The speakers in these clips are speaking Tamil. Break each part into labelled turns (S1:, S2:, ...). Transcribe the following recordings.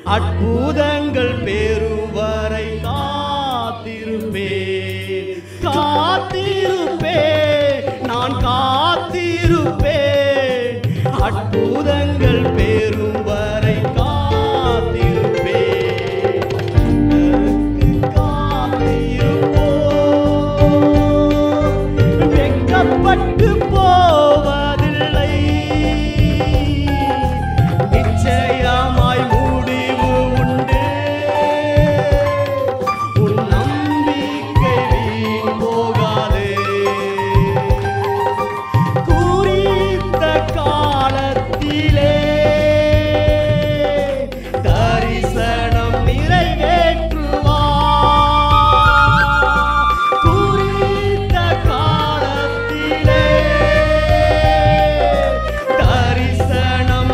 S1: அற்புதங்கள் பெறும் வரை காத்திருப்பேன் காத்திருப்பேன் நான் காத்திருப்பேன் அற்புதங்கள் பெறும் வரை காத்திருப்பேன் காத்திருப்போம் வெட்கப்பட்டு போவதில்லை நிச்சயமாய் முடிவு உண்டு உன் நம்பிக்கை வீண் போகாது குறித்த காலத்திலே தரிசனம் நிறைவேற்றுவார் குறித்த காலத்திலே தரிசனம்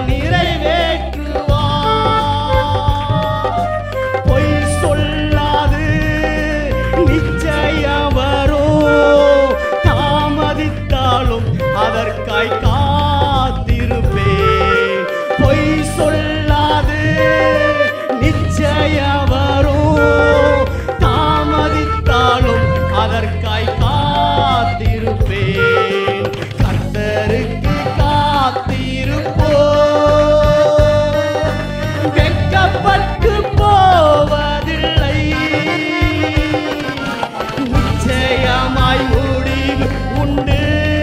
S1: நிறைவேற்றுவார் பொய் சொல்லாது நிச்சயம் வரும் தாமதித்தாலும் அதற்காய் காத்திருப்பேன் பொய் சொல்லாது நிச்சயம் வரும் தாமதித்தாலும் அதற்காய் காத்திருப்பேன் கர்த்தருக்கு காத்திருப்போம் வெட்கப்பட்டு போவதில்லை நிச்சயமாய் முடிவு உண்டு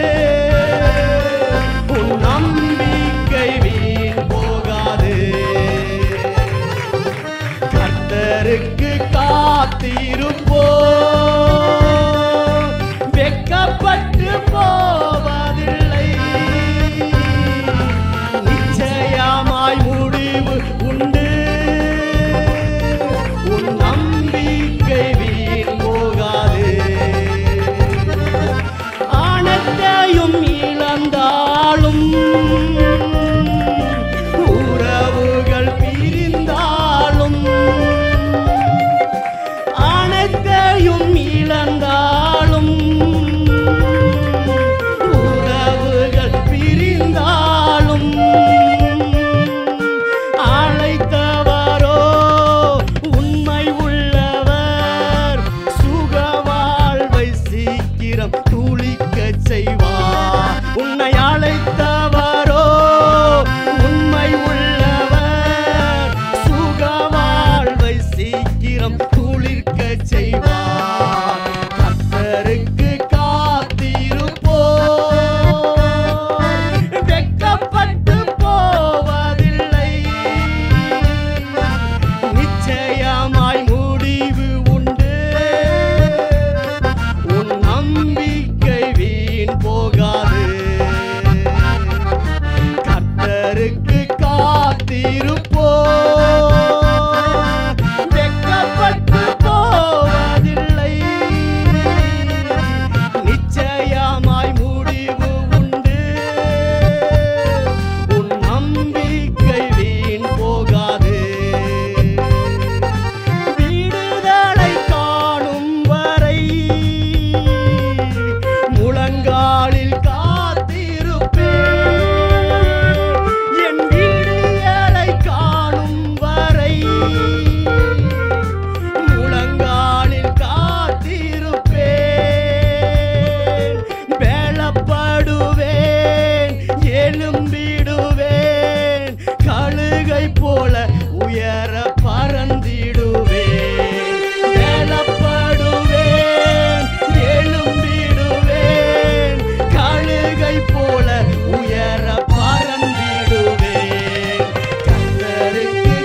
S1: உன் நம்பிக்கை வீண் போகாது கர்த்தருக்கு காத்திருப்போ வெட்கப்பட்டு போவதில்லை நிச்சயமாய் முடிவு உண்டு உன் நம்பிக்கை வீண் போகாது ஆனத்தையும் இழந்தாலும் உறவுகள் பிரிந்தாலும் அனைத்தையும் இழந்தாலும் உறவுகள் பிரிந்தாலும் அழைத்தவரோ உண்மை உள்ளவர் சுக வாழ்வை சீக்கிரம் துளிக்கச் செய்வார் உன்னை அழைத்தவரோ உண்மை உள்ளவர் சுக வாழ்வை சீக்கிரம் துளிர்க்கச் செய்வார் கர்த்தருக்கு காத்திருப்போம் வெட்கப்பட்டு போவதில்லை நிச்சயமாய் முடிவு உண்டு உன் நம்பிக்கை வீண் போகாது கர்த்தருக்கு காத்திருப்போ வெட்கப்பட்டு போவதில்லை நிச்சயமாய் முடிவு உண்டு உன் நம்பிக்கை வீண் போகாது விடுதலை காணும் வரை முழங்காலில் காத்திருப்பேன் என் விடியலை காணும் வரை முழங்காலில் காத்திருப்பேன் வேலப்படுவேன் எழும்பிடுவேன் கழுகை போல உயர பறந்திடுவேன் வேலப்படுவேன் எழும்பிடுவேன் கழுகை போல உயர பறந்திடுவேன் கர்த்தருக்கு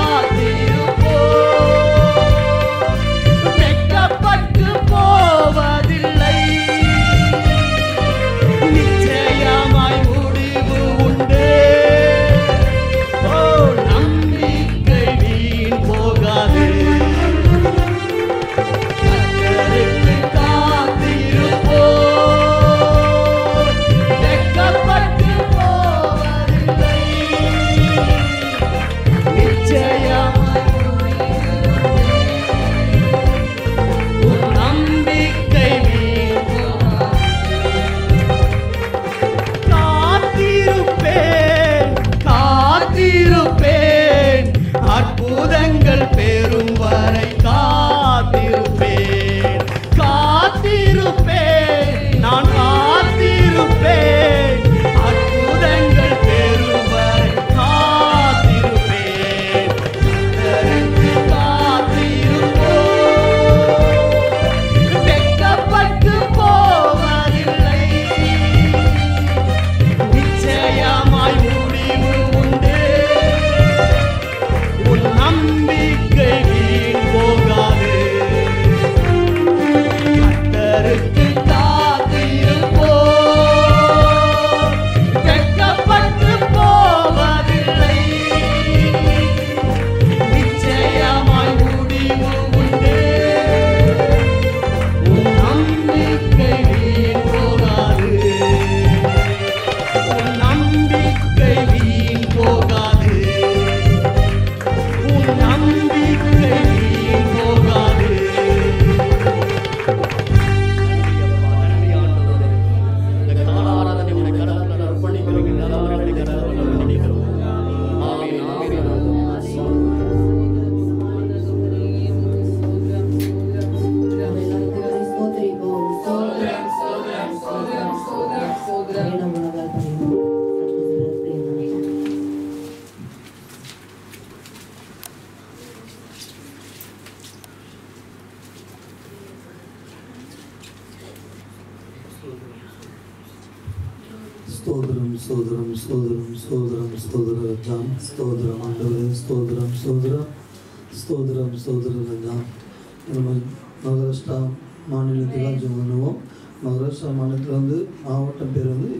S1: காத்திருப்போம் வெட்கப்பட்டு போவதில்லை நிச்சயமாய் முடிவு உண்டு ஓ நம்பிக்கை
S2: ஸ்தோத்திரம் ஸ்தோத்திரம் ஸ்தோத்திரம் ஸ்தோத்திர ரஜாம் ஸ்தோத்திரம் ஆண்டவரே ஸ்தோத்திரம் ஸ்தோத்திரம் ஸ்தோத்திரம் ஸ்தோத்திர ரஜாம் நம்ம மகாராஷ்டிரா மாநிலத்தில் ஜெபம் பண்ணுவோம் மகாராஷ்டிரா மாநிலத்தில் வந்து மாவட்டம் பேர் வந்து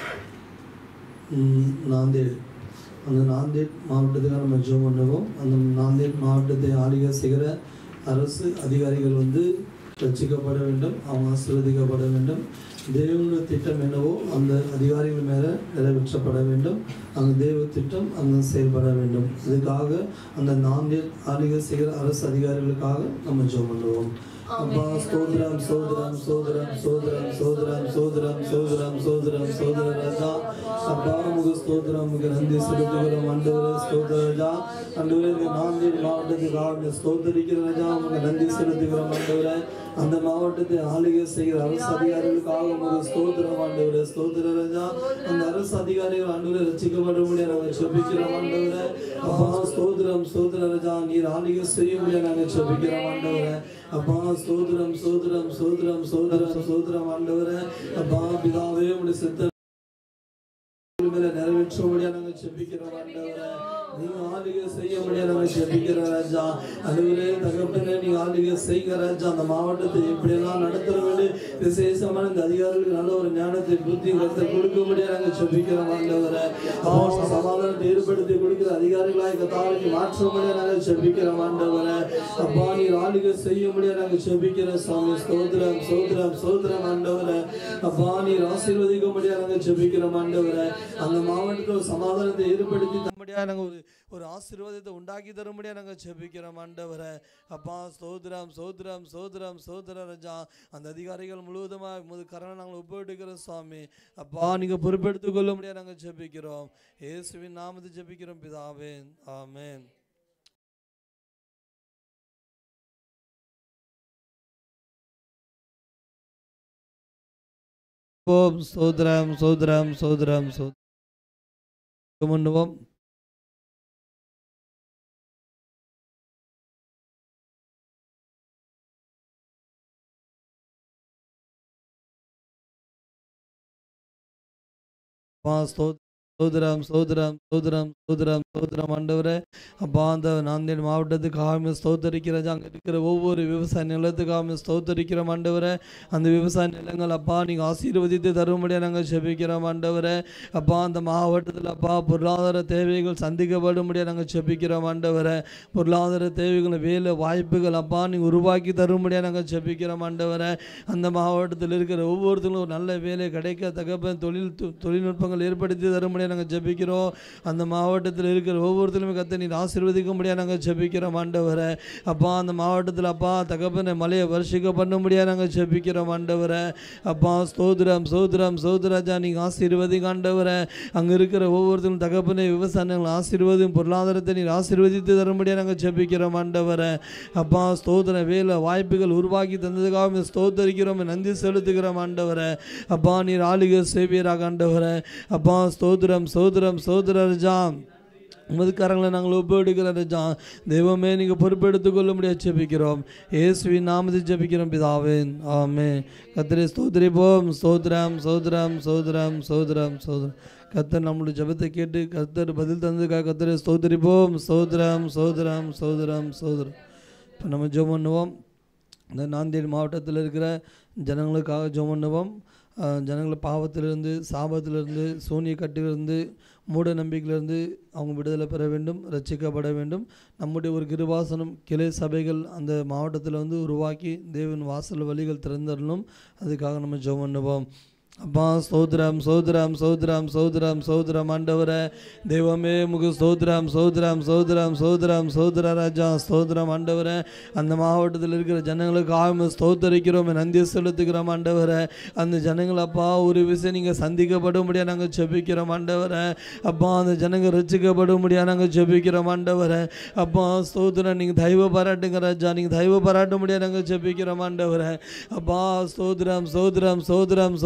S2: ம், நாந்தேட் அந்த நாந்தேட் மாவட்டத்துக்காக நம்ம ஜெபம் பண்ணுவோம் அந்த நாந்தேட் மாவட்டத்தை ஆளுகை செய்கிற அரசு அதிகாரிகள் வந்து ரட்சிக்கப்பட வேண்டும் அவங்க ஆசீர்வதிக்கப்பட வேண்டும் தேவனுடைய திட்டம் என்னவோ அந்த அதிகாரிகள் மேலே நிறைவேற்றப்பட வேண்டும் அந்த தேவ திட்டம் அங்கே செயல்பட வேண்டும் இதுக்காக அந்த நாந்தேட் ஆளுகை செய்கிற அரசு அதிகாரிகளுக்காக நம்ம ஜெபம் பண்ணுவோம் அப்பா ஸ்தோத்திரம் ஸ்தோத்திரம் ஸ்தோத்திரம் ஸ்தோத்திரம் ஸ்தோத்திரம் ஸ்தோத்திரம் ஸ்தோத்திரம் ஸ்தோத்திரம் ஸ்தோத்திர ராஜா அப்பா உங்க ஸ்தோத்திரம் உங்க நன்றி செலுத்துகிறோம் ஆண்டவரே ஸ்தோத்திர ராஜா ஆண்டவரே இந்த நாந்தேடு மாவட்டத்துக்காக இந்த ஸ்தோத்தரிக்கிற ராஜா உங்க நன்றி செலுத்துகிறோம் ஆண்டவரே அந்த மாவட்டத்தை ஆளுகை செய்கிற அரசு அதிகாரிகளுக்காக உங்க ஸ்தோத்திரம் ஆண்டவரே ஸ்தோத்திர ராஜா அந்த அரசு அதிகாரிகள் ஆண்டவரே ரசிக்கப்பட முடியாது நாங்கள் செபிக்கிறோம் ஆண்டவரே அப்பா ஸ்தோத்திரம் ஸ்தோத்திர ராஜா நீர் ஆளுகை செய்ய முடியாது நாங்கள் செபிக்கிறோம் ஆண்டவரே அப்பா ஸ்தோத்திரம் ஸ்தோத்திரம் ஸ்தோத்திரம் ஸ்தோத்திரம் ஸ்தோத்திரம் ஆண்டவரே அப்பா பிதாவே உடைய சித்த மேல நிறைவேற்ற முடியாது நாங்கள் செபிக்கிறோம் ஆண்டவரே நீங்க ஆளுகை செய்ய முடியாது நாங்கள் செபிக்கிற ராஜா அதுவரே தகப்பனே நீங்க ஆளுகை செய்கிற ராஜா அந்த மாவட்டத்தை எப்படியெல்லாம் நடத்துற வேண்டும் விசேஷமான இந்த அதிகாரிகளுக்கு நல்ல ஒரு ஞானத்தை புத்தி கருத்தை கொடுக்க முடியாது நாங்கள் செபிக்கிறோம் ஆண்டவரே அவன் சமாதானத்தை ஏற்படுத்தி கொடுக்கிற அதிகாரிகளாய் கத்தாவுக்கு மாற்ற முடியாது நாங்கள் செபிக்கிறோம் ஆண்டவரே அப்பா நீர் ஆளுகை செய்ய முடியாது நாங்கள் செபிக்கிறோம் சுவாமி ஸ்தோத்திரம் ஸ்தோத்திரம் ஸ்தோத்திரம் ஆண்டவரே அப்பா நீர் ஆசீர்வதிக்க முடியாது நாங்கள் செபிக்கிறோம் ஆண்டவரே அந்த மாவட்டத்தில் ஒரு சமாதானத்தை ஏற்படுத்தி தரும்படியா நாங்கள் ஒரு ஒரு ஆசீர்வாதத்தை உண்டாக்கி தரும்படியா நாங்கள் செபிக்கிறோம் ஆண்டவரை அப்பா ஸ்தோத்திரம் ஸ்தோத்திரம் ஸ்தோத்திரம் ஸ்தோத்திர ராஜா அந்த அதிகாரிகள் முழுவதுமாக முது கரணை நாங்கள் ஒப்புவிட்டுக்கிறோம் சுவாமி அப்பா நீங்கள் பொறுப்பெடுத்துக் கொள்ள முடியாது நாங்கள் ஜெபிக்கிறோம் இயேசுவின் நாமத்தை ஜெபிக்கிறோம் பிதாவே ஆமென் ஓம் சோதரம் சோதரம் சோதரம் சோதரம் பண்ணுவோம் அப்பா ஸ்தோத் சோதரம் சோதரம் சோதரம் சோதரம் சோதரம் ஆண்டவரே அப்பா அந்த நாந்தேடு மாவட்டத்துக்காக ஸ்தோத்தரிக்கிறதா அங்கே இருக்கிற ஒவ்வொரு விவசாய நிலத்துக்காக ஸ்தோத்தரிக்கிறோம் ஆண்டவரே அந்த விவசாய நிலங்கள் அப்பா நீங்கள் ஆசீர்வதித்து தரும்படியாக நாங்கள் செபிக்கிறோம் ஆண்டவரே அப்பா அந்த மாவட்டத்தில் அப்பா பொருளாதார தேவைகள் சந்திக்கப்படும்படியாக நாங்கள் செபிக்கிறோம் ஆண்டவரே பொருளாதார தேவைகள் வேலை வாய்ப்புகள் அப்பா நீங்கள் உருவாக்கி தரும்படியாக நாங்கள் செபிக்கிறோம் ஆண்டவரே அந்த மாவட்டத்தில் இருக்கிற ஒவ்வொருத்தரும் ஒரு நல்ல வேலை கிடைக்க தகப்பன் தொழில் து- தொழில்நுட்பங்கள் ஏற்படுத்தி தரும்படியாக நாங்கள் ஜெபிக்கிறோம் அந்த மாவட்டத்தில் இருக்கிற ஒவ்வொருத்தருமே கத்த நீர் ஆசீர்வதிக்கும்படியாக நாங்கள் ஜெபிக்கிறோம் ஆண்டவரை அப்பா அந்த மாவட்டத்தில் அப்பா தகப்பனை மலையை வருஷிக்க பண்ணும்படியாக நாங்கள் ஜெபிக்கிறோம் ஆண்டவரை அப்பா ஸ்தோத்திரம் சோதரம் சோதராஜா நீங்கள் ஆசீர்வதிங்க ஆண்டவரை அங்கே இருக்கிற ஒவ்வொருத்தரும் தகப்பனை விவசாயங்கள் ஆசீர்வதியும் பொருளாதாரத்தை நீர் ஆசீர்வதித்து தரும்படியாக நாங்கள் ஜெபிக்கிறோம் ஆண்டவரை அப்பா ஸ்தோத்திர வேலை வாய்ப்புகள் உருவாக்கி தந்ததுக்காக ஸ்தோத்தரிக்கிறோம் நன்றி செலுத்துகிறோம் ஆண்டவரை அப்பா நீர் ஆளுகை சேவியராக ஆண்டவரை அப்பா ஸ்தோத்திரம் சோதரம் சோதரஜா உமது கரங்களை நாங்கள் ஒப்பெடுக்கிற ரஜா தெய்வமே நீங்கள் பொறுப்பெடுத்துக் கொள்ள முடியாது ஜெபிக்கிறோம் இயேசுவின் நாமத்தில் ஜெபிக்கிறோம் பிதாவேன் ஆமே கத்திரை ஸ்தோத்திரிப்போம் சோதரம் சோதரம் சோதரம் சோதரம் சோதரம் கத்தர் நம்மளுடைய ஜெபத்தை கேட்டு கத்தர் பதில் தந்ததுக்காக கத்தரை ஸ்தோத்திரிப்போம் சோதரம் சோதரம் சோதரம் சோதரம் இப்போ நம்ம ஜெபம் பண்ணுவோம் இந்த நாந்தேடு மாவட்டத்தில் இருக்கிற ஜனங்களுக்காக ஜெபம் பண்ணுவோம் அஹ் ஜனங்களை பாவத்திலிருந்து சாபத்திலிருந்து சூனிய கட்டிலிருந்து மூட நம்பிக்கையிலிருந்து அவங்க விடுதலை பெற வேண்டும் ரட்சிக்கப்பட வேண்டும் நம்முடைய ஒரு கிருபாசனம் கிளை சபைகள் அந்த மாவட்டத்தில் வந்து உருவாக்கி தேவன் வாசல் வழிகள் திறந்தரணும் அதுக்காக நம்ம ஜெபம் பண்ணுவோம் அப்பா சோதரம் சோதரம் சோதரம் சோதரம் சோதரம் ஆண்டவரே தெய்வமே முகு சோதரம் சோதரம் சோதரம் சோதரம் சோதர ராஜா ஸ்தோத்திரம் ஆண்டவரே அந்த மாவட்டத்தில் இருக்கிற ஜனங்களுக்கு ஆழ்ம ஸ்தோத்தரிக்கிறோம் நன்றி செலுத்துகிறோம் ஆண்டவரே அந்த ஜனங்கள் அப்பா ஒரு விஷயம் நீங்கள் சந்திக்கப்படும்படியாக நாங்கள் ஜெபிக்கிறோம் ஆண்டவரே அப்பா அந்த ஜனங்கள் ரசிக்கப்படும்படியாக நாங்கள் ஜெபிக்கிறோம் ஆண்டவரே அப்பா ஸ்தோத்திரம் நீங்கள் தெய்வ பாராட்டுங்க ராஜா நீங்கள் தெய்வ பாராட்ட முடியாது நாங்கள் ஜெபிக்கிறோம் ஆண்டவரே அப்பா ஸ்தோத்திரம் சோதரம் சோதரம் சோதரம்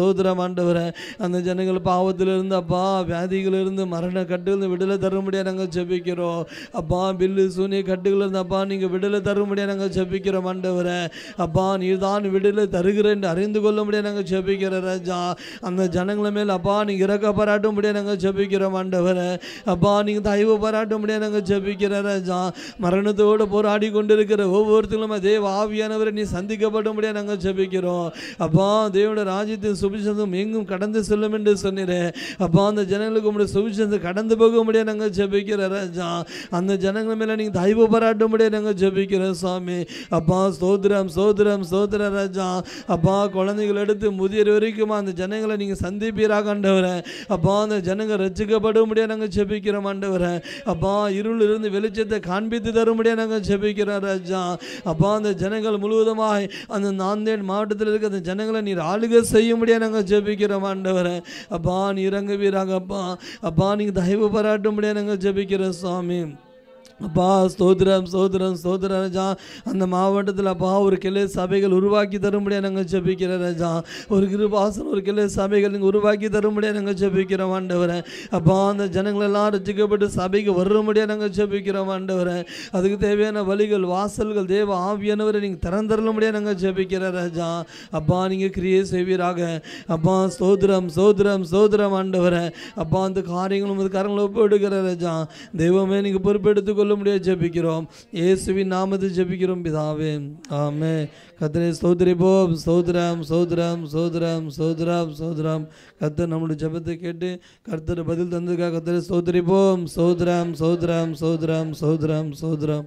S2: ஆண்டவரை அந்த ஜனங்கள் பாவத்திலிருந்து அப்பா வியாதிகளிலிருந்து மரண கட்டுகளிருந்து விடுதலை தரும்படியாக நாங்கள் ஜெபிக்கிறோம் அப்பா பில்லு சூனிய கட்டுகளிலிருந்து அப்பா நீங்கள் விடுதலை தரும்படியாக நாங்கள் ஜெபிக்கிறோம் ஆண்டவரை அப்பா நீர் தான் விடுதலை தருகிறேன் என்று அறிந்து கொள்ள முடியாது நாங்கள் ஜெபிக்கிற ராஜா அந்த ஜனங்கள மேல் அப்பா நீங்கள் இறக்க பாராட்டும் முடியாது நாங்கள் ஜெபிக்கிறோம் ஆண்டவரை அப்பா நீங்கள் தயவு பாராட்டும் முடியாது நாங்கள் ஜெபிக்கிற ராஜா மரணத்தோடு போராடி கொண்டிருக்கிற ஒவ்வொருத்தங்களும் தேவ ஆவியானவரை நீ சந்திக்கப்படும் முடியாது நாங்கள் ஜெபிக்கிறோம் அப்பா தேவோட ராஜ்யத்தின் சுபிசந்தம் எங்கும் கடந்து செல்லும் என்று சொன்னீரே அப்பா அந்த ஜனங்களுக்கு உங்களுடைய சுபிசந்தம் கடந்து போக முடியாது நாங்கள் ஜெபிக்கிற ராஜா அந்த ஜனங்கள் மேலே நீங்கள் தயவு பாராட்ட முடியாது நாங்கள் ஜெபிக்கிறோம் சாமி அப்பா சோதரம் சோதரம் சோதர ராஜா அப்பா குழந்தைகள் எடுத்து முதியர் வரைக்கும் அந்த ஜனங்களை நீங்கள் சந்திப்பீராக ஆண்டவரே அப்பா அந்த ஜனங்கள் ரசிக்கப்பட முடியாது நாங்கள் ஜெபிக்கிறோம் ஆண்டவரே அப்பா இருள் இருந்து வெளிச்சத்தை காண்பித்து தர முடியாது நாங்கள் ஜெபிக்கிறோம் ராஜா அப்பா அந்த ஜனங்கள் முழுவதுமாய் அந்த நாந்தேன் மாவட்டத்தில் இருக்க அந்த ஜனங்களை நீர் ஆளுகை செய்ய முடியாது நாங்கள் ஜெபிக்கிறோம் ஆண்டவரே அப்பா நீ இறங்குவீராக அப்பா அப்பா நீங்கள் தயவு பாராட்ட முடியாது நாங்கள் ஜெபிக்கிறோம் சுவாமி அப்பா ஸ்தோத்திரம் ஸ்தோத்திரம் ஸ்தோத்திர ராஜா அந்த மாவட்டத்தில் அப்பா ஒரு கிளை சபைகள் உருவாக்கி தரும்படியாக நாங்கள் ஜெபிக்கிற ராஜா ஒரு கிருபாசன் ஒரு கிளை சபைகள் நீங்கள் உருவாக்கி தரும்படியாக நாங்கள் ஜெபிக்கிறோம் ஆண்டவரை அப்பா அந்த ஜனங்கள் எல்லாம் ரசிக்கப்பட்டு சபைக்கு வரும்படியாக நாங்கள் ஜெபிக்கிறோம் ஆண்டவரை அதுக்கு தேவையான வழிகள் வாசல்கள் தேவ ஆவியானவரை நீங்கள் திறந்தரலும்படியாக நாங்கள் ஜெபிக்கிற ராஜா அப்பா நீங்கள் கிரியை செய்வீராக அப்பா ஸ்தோத்திரம் ஸ்தோத்திரம் ஸ்தோத்திரம் ஆண்டவரை அப்பா அந்த காரியங்களும் அது கரங்களை ஒப்பிடுகிற ராஜா தெய்வமே நீங்கள் பொறுப்பெடுத்துக் கொள்ள முடியாது ஜெபிக்கிறோம் இயேசுவின் நாமத்தை ஜெபிக்கிறோம் பிதாவே ஆமே கத்தரை ஸ்தோத்திரிப்போம் ஸ்தோத்திரம் ஸ்தோத்திரம் ஸ்தோத்திரம் ஸ்தோத்திரம் ஸ்தோத்திரம் கத்தர் நம்மளுடைய ஜெபத்தை கேட்டு கர்த்தர் பதில் தந்ததுக்காக கத்தரை ஸ்தோத்திரிப்போம் ஸ்தோத்திரம் ஸ்தோத்திரம் ஸ்தோத்திரம் ஸ்தோத்திரம் ஸ்தோத்திரம்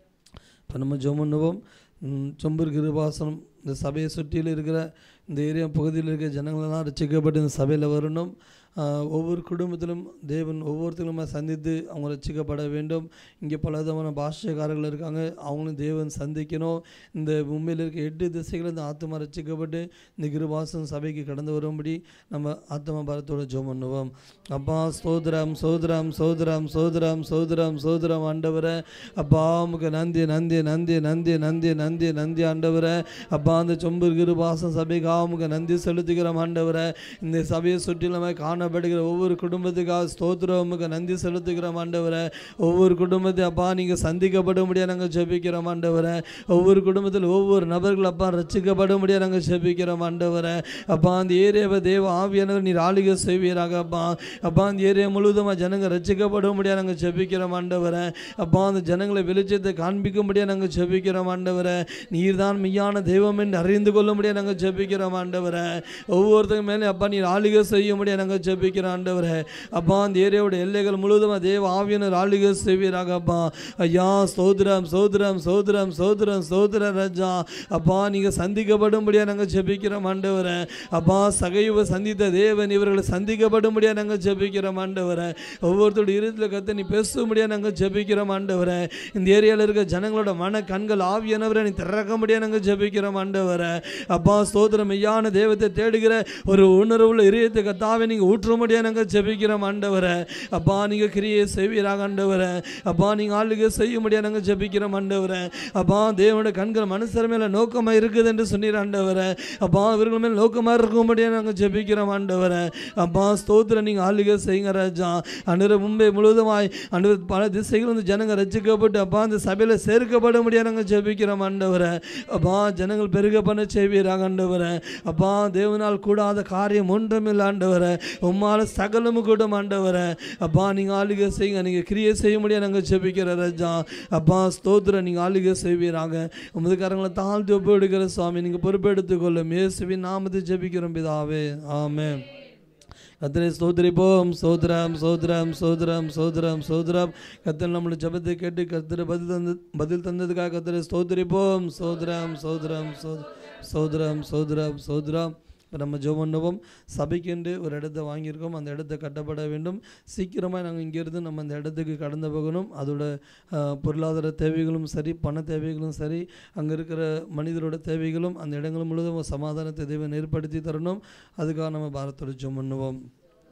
S2: இப்போ நம்ம ஜெபம் பண்ணுவோம் ம், சொம்பூர் கிருபாசனம் இந்த சபையை சுற்றியில் இருக்கிற இந்த ஏரியா பகுதியில் இருக்கிற ஜனங்களெல்லாம் ரசிக்கப்பட்டு இந்த சபையில் வரணும் ஆ, ஒவ்வொரு குடும்பத்திலும் தேவன் ஒவ்வொருத்தருமா சந்தித்து அவங்க ரசிக்கப்பட வேண்டும் இங்கே பல விதமான பாஷைக்காரர்கள் இருக்காங்க அவங்களும் தேவன் சந்திக்கணும் இந்த மும்பையில் இருக்க எட்டு திசைகள் இந்த ஆத்மா ரசிக்கப்பட்டு இந்த கிருபாசனம் சபைக்கு கடந்து வரும்படி நம்ம ஆத்மா பாரத்தோட ஜெபம் பண்ணுவோம் அப்பா சோதரம் சோதரம் சோதரம் சோதரம் சோதரம் சோதரம் ஆண்டவரை அப்பா உமக்கு நந்தி நந்தி நந்தி நந்தி நந்தி நந்தி நந்தி ஆண்டவரை அப்பா அந்த சொம்பு கிருபாசம் சபைக்காக உமக்கு நந்தி செலுத்துகிறோம் ஆண்டவரை இந்த சபையை சுற்றிலுமே காணப்படுகிற ஒவ்வொரு குடும்பத்துக்காக ஸ்தோத்திரம் உமக்கு நந்தி செலுத்துகிறோம் ஆண்டவரை ஒவ்வொரு குடும்பத்தை அப்பா நீங்கள் சந்திக்கப்பட முடியாது நாங்கள் ஜெபிக்கிறோம் ஆண்டவரை ஒவ்வொரு குடும்பத்தில் ஒவ்வொரு நபர்கள் அப்பா ரசிக்கப்பட முடியாது நாங்கள் ஜெபிக்கிறோம் ஆண்டவரை அப்பா அந்த ஏரியாவை தேவ ஆவியானவர் நீர் ஆளுகை செய்வீராக அப்பா அப்பா அந்த ஏரியா முழுவதுமாக ஜனங்க ரசிக்கப்பட முடியாது நாங்கள் ஜெபிக்கிறோம் ஆண்டவரை அப்பா அந்த ஜனங்களை வெளிச்சத்தை காண்பிக்க முடியாது நாங்கள் ஜெபிக்கிறோம் ஆண்டவரை நீர் தான் மெய்யான தெய்வம் என்று அறிந்து கொள்ள முடியாது நாங்கள் ஜெபிக்கிறோம் ஆண்டவரை ஒவ்வொருத்தங்க மேலே அப்பா நீர் ஆளுகை செய்ய முடியாது நாங்கள் ஜெபிக்கிறோம் ஆண்டவரை அப்பா அந்த ஏரியாவோட எல்லைகள் முழுவதுமாக தேவ ஆவியானவர் ஆளுகை செய்வீராக அப்பா ஐயா சோதரம் சோதரம் சோதரம் சோதரம் சோதர ராஜா அப்பா நீங்கள் சந்திக்கப்படும்படியாக நாங்கள் ஜெபிக்கிறோம் ஆண்டவரை அப்பா சகைவை சந்தித்த தேவன் இவர்களை சந்திக்கப்படும்படியாக நாங்கள் ஜெபிக்கிறோம் ஆண்டவரை ஒவ்வொருத்தருடைய இருதயத்தில் கத்த நீ பேசும்படியாக நாங்கள் ஜெபிக்கிறோம் ஆண்டவரை இந்த ஏரியாவில் இருக்க ஜனங்களோட மன கண்கள் ஆவியானவரை நீ திறக்க முடியாது நாங்கள் ஜெபிக்கிறோம் ஆண்டவரை அப்பா ஸ்தோத்திரம் மெய்யான தெய்வத்தை தேடுகிற ஒரு உணர்வுள்ள இதயத்தை கத்தாவை நீங்கள் ஊற்ற முடியாது நாங்கள் ஜெபிக்கிறோம் ஆண்டவரை அப்பா நீங்கள் கிரியை செய்வீராக ஆண்டவரை அப்பா நீங்கள் ஆளுகை செய்ய முடியாது நாங்கள் ஜெபிக்கிறோம் ஆண்டவரை அப்பா தேவனோட கண்கள் மனுஷர் மேலே நோக்கமாக இருக்குது என்று சொன்னீர் ஆண்டவரை அப்பா இவர்கள் மேல் நோக்கமாக இருக்க முடியாது நாங்கள் ஜெபிக்கிறோம் ஆண்டவரை அப்பா ஸ்தோத்திரம் நீங்கள் ஆளுகை செய்யுங்க ராஜா அன்று மும்பை முழுவதுமாய் அன்று பல திசைகள் வந்து ஜனங்க ரசிக்கப்பட்டு அப்பா அந்த சபையில் சேர்க்கப்பட முடியாது நாங்கள் ஜெபிக்கிறோம் ஆண்டவரை அப்பா ஜனங்கள் பெருக பண்ண செய்வீராக ஆண்டவரை அப்பா தேவனால் கூடாத காரியம் ஒன்றுமில்லை ஆண்டவரை உம்மால சகலமும் கூட ஆண்டவரை அப்பா நீங்கள் ஆளுகை செய்யுங்க நீங்கள் கிரியை செய்ய முடியாது நாங்கள் ஜெபிக்கிற ராஜா அப்பா ஸ்தோத்திரம் நீங்கள் ஆளுகை செய்வீராக உமது கரங்களை தாழ்த்தி ஒப்பு எடுக்கிற சுவாமி நீங்கள் பொறுப்பெடுத்துக் கொள்ளும் இயேசுவின் நாமத்தை ஜெபிக்கிறோம் பிதாவே ஆமென் கத்தரை ஸ்தோத்திரிப்போம் சோதரம் சோதரம் சோதரம் சோதரம் சோதரம் கத்தர் நம்மளுடைய ஜபத்தை கேட்டு கத்தரை பதில் தந்து பதில் தந்ததுக்காக கத்தரை ஸ்தோத்திரிப்போம் சோதரம் சோதரம் சோத சோதரம் சோதரம் சோதரம் இப்போ நம்ம ஜெபம் பண்ணுவோம் சபைக்கென்று ஒரு இடத்த வாங்கியிருக்கோம் அந்த இடத்த கட்டப்பட வேண்டும் சீக்கிரமாக நாங்கள் இங்கேருந்து நம்ம அந்த இடத்துக்கு கடந்து போகணும் அதோட அஹ், பொருளாதார தேவைகளும் சரி பண தேவைகளும் சரி அங்கே இருக்கிற மனிதரோட தேவைகளும் அந்த இடங்கள் முழுவதும் சமாதானத்தை தெய்வம் ஏற்படுத்தி தரணும் அதுக்காக நம்ம பாரத்தோட ஜெபம் பண்ணுவோம்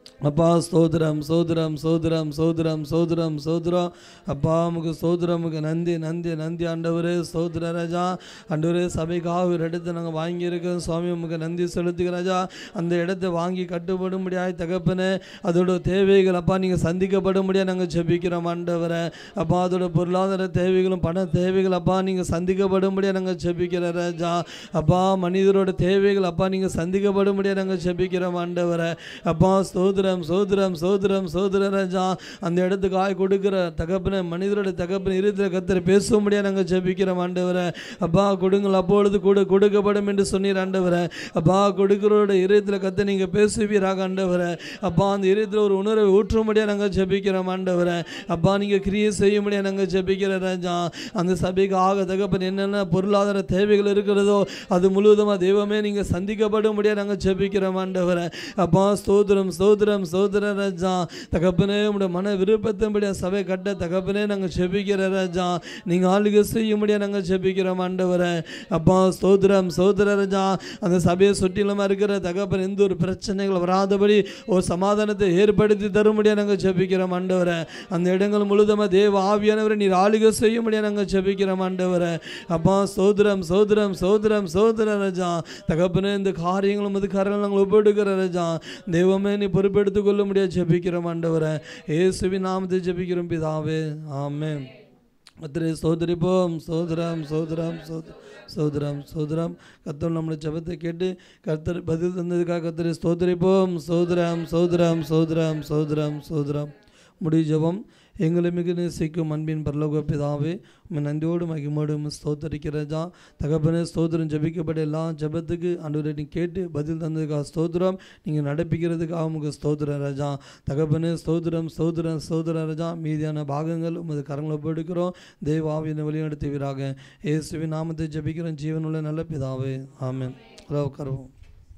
S2: அப்பா ஸ்தோத்திரம் சோதரம் சோதரம் சோதரம் சோதரம் சோதரம் அப்பா உமக்கு ஸ்தோத்திரம் உமக்கு நந்தி நந்தி நந்தி ஆண்டவரே ஸ்தோத்திர ராஜா ஆண்டவரே சபைக்காக ஒரு இடத்தை நாங்கள் வாங்கியிருக்கோம் சுவாமி உமக்கு நந்தி செலுத்துக ராஜா அந்த இடத்தை வாங்கி கட்டுப்படும்படியாய் தகப்பனே அதோட தேவைகள் அப்பா நீங்கள் சந்திக்கப்படும்படியாக நாங்கள் ஜெபிக்கிறோம் ஆண்டவரை அப்பா அதோட பொருளாதார தேவைகளும் பண தேவைகள் அப்பா நீங்கள் சந்திக்கப்படும்படியாக நாங்கள் ஜெபிக்கிற ராஜா அப்பா மனிதரோட தேவைகள் அப்பா நீங்கள் சந்திக்கப்படும்படியாக நாங்கள் ஜெபிக்கிறோம் ஆண்டவரை அப்பா ஸ்தோத்திரம் சோதரம் சோதரம் சோதர ராஜா அந்த இடத்துக்கு ஆய் கொடுக்கிற தகப்பன மனிதரோட தகப்பன இருதய கத்தரை பேசும்படியாக நாங்கள் ஜெபிக்கிறோம் ஆண்டவரை அப்பா கொடுங்கள் அப்பொழுது கொடு கொடுக்கப்படும் என்று சொன்னீர் ஆண்டவரை அப்பா கொடுக்கிறோட இருதயத்தில் கத்தை நீங்கள் பேசுவீராக ஆண்டவரை அப்பா அந்த இருதயத்தில் ஒரு உணர்வை ஊற்றும்படியாக நாங்கள் ஜெபிக்கிறோம் ஆண்டவரை அப்பா நீங்கள் கிரியை செய்யும்படியாக நாங்கள் ஜெபிக்கிற ராஜா அந்த சபைக்கு ஆக தகப்பன் என்னென்ன பொருளாதார தேவைகள் இருக்கிறதோ அது முழுவதுமாக தெய்வமே நீங்கள் சந்திக்கப்படும்படியாக நாங்கள் ஜெபிக்கிறோம் ஆண்டவரை அப்பா ஸ்தோத்திரம் ஸ்தோத்திரம் ஸ்தோத்திர ராஜா தகப்பனே உடைய மன விருப்பத்தின்படி சபை கட்ட தகப்பனே நாங்கள் ஜெபிக்கிற ராஜா நீங்கள் ஆளுகை செய்யும்படியாக நாங்கள் ஜெபிக்கிறோம் ஆண்டவரை அப்பா ஸ்தோத்திரம் ஸ்தோத்திர ராஜா அந்த சபையை சுற்றிலுமா இருக்கிற தகப்பன் எந்த ஒரு பிரச்சனைகள் வராதபடி ஒரு சமாதானத்தை ஏற்படுத்தி தரும்படியாக நாங்கள் ஜெபிக்கிறோம் ஆண்டவரை அந்த இடங்கள் முழுதுமாக தேவ ஆவியானவரை நீர் ஆளுகை செய்யும்படியாக நாங்கள் ஜெபிக்கிறோம் ஆண்டவரை அப்பா சோதரம் சோதரம் சோதரம் சோதர ராஜா தகப்பனே இந்த காரியங்களும் இது காரியங்கள் நாங்கள் ஒப்பிடுக்கிற ராஜா தெய்வமே நீ பொறுப்பெடுத்துக் கொள்ள முடியாது ஜெபிக்கிறோம் ஆண்டவரை இயேசுவின் நாமத்தை ஜெபிக்கிறோம் பிதாவே ஆமென் கத்திரை சோதரிப்போம் சோதரம் சோதரம் சோத சோதரம் சோதரம் கத்தர் நம்முடைய ஜெபத்தை கேட்டு கர்த்தர் பதில் தந்ததுக்காக கத்தரை ஸ்தோத்திரிப்போம் சோதரம் சோதரம் சோதரம் சோதரம் சோதரம் முடி ஜெபம் எங்களை மிக நேசிக்கும் அன்பின் பரலோக பிதாவே உம்மை நன்றியோடு மகிமோடு உம்மை ஸ்தோத்தரிக்கிறதா தகப்பனே ஸ்தோத்திரம் ஜெபிக்கப்பட்ட எல்லா ஜெபத்துக்கு ஆண்டவரை நீ கேட்டு பதில் தந்ததுக்காக ஸ்தோத்திரம் நீங்கள் நடப்பிக்கிறதுக்காக உமக்கு ஸ்தோத்திரம் ராஜா தகப்பனே ஸ்தோத்திரம் ஸ்தோத்திரம் ஸ்தோத்திர ராஜா மீதியான பாகங்கள் உமது கரங்களை போடுக்கிறோம் தெய்வாவினை வழிநடத்துவீராக இயேசுவின் நாமத்தை ஜெபிக்கிறோம் ஜீவனுள்ள நல்ல பிதாவே ஆமென் ஹலோ கருவோம்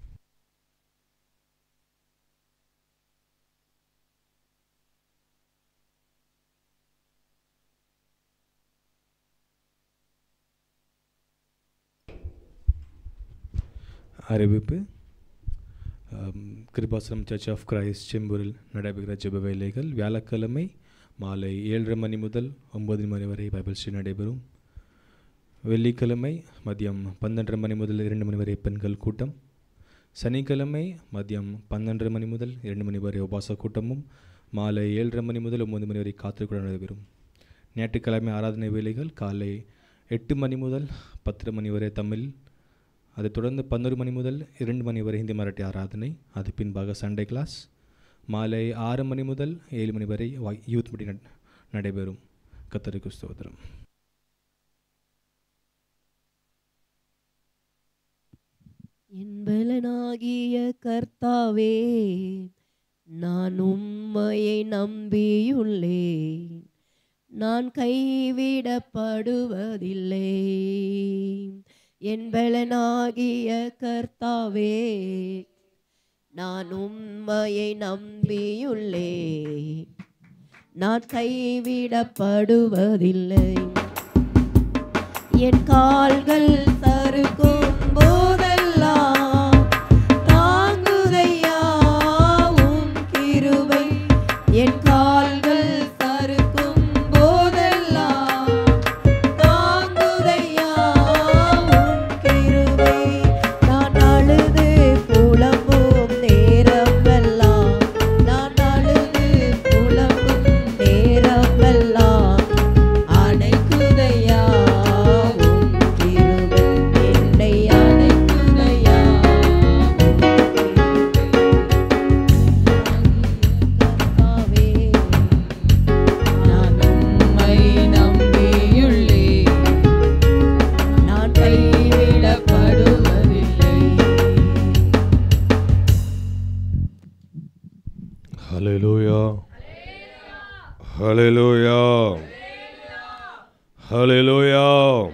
S3: அறிவிப்பு ஆம், கிருபாசனம் சர்ச் ஆஃப் கிரைஸ்ட் செம்பூரில் நடைபெறுகிற ஜெப வேலைகள் வியாழக்கிழமை மாலை ஏழரை மணி முதல் ஒன்பது மணி வரை பைபிள் ஸ்டடி நடைபெறும் வெள்ளிக்கிழமை மதியம் பன்னெண்டரை மணி முதல் இரண்டு மணி வரை பெண்கள் கூட்டம் சனிக்கிழமை மதியம் பன்னெண்டரை மணி முதல் இரண்டு மணி வரை உபாச கூட்டமும் மாலை ஏழரை மணி முதல் ஒன்பது மணி வரை காத்திருக்கூட நடைபெறும் ஞாயிற்றுக்கிழமை ஆராதனை வேலைகள் காலை எட்டு மணி முதல் பத்தரை மணி வரை தமிழ் அதைத் தொடர்ந்து பதினொரு மணி முதல் இரண்டு மணி வரை ஹிந்தி மராட்டி ஆராதனை அது பின்பாக சண்டே கிளாஸ் மாலை ஆறு மணி முதல் ஏழு மணி வரை வா- யூத் மீட்டிங் நட- நடைபெறும் கத்தருக்கு ஸ்தோத்திரம்
S4: என்பலனாகிய கர்த்தாவே நான் உம்மையை நம்பியுள்ளேன் நான் கைவிடப்படுவதில்லை என்பலனாகிய கர்த்தாவே நான் உம்மையை நம்பியுள்ளேன் நான் கைவிடப்படுவதில்லை என் கால்கள் சறுக்கும் போதெல்லாம் தாங்குதையா உம் கிருபை என் கால்கள் சறுக்கும் போதெல்லாம் தாங்குதையா உம் கிருபை நான் அழுது புலம்பும் நேரமெல்லாம் நான் அழுது புலம்பும் நேரமெல்லாம் அணைக்குதையா உம் கிருபை என்னை அணைக்குதையா கர்த்தாவே நான் உம்மை நம்பியுள்ளேன் நான் கைவிடப்படுவதில்லை
S5: Hallelujah. Hallelujah. Hallelujah.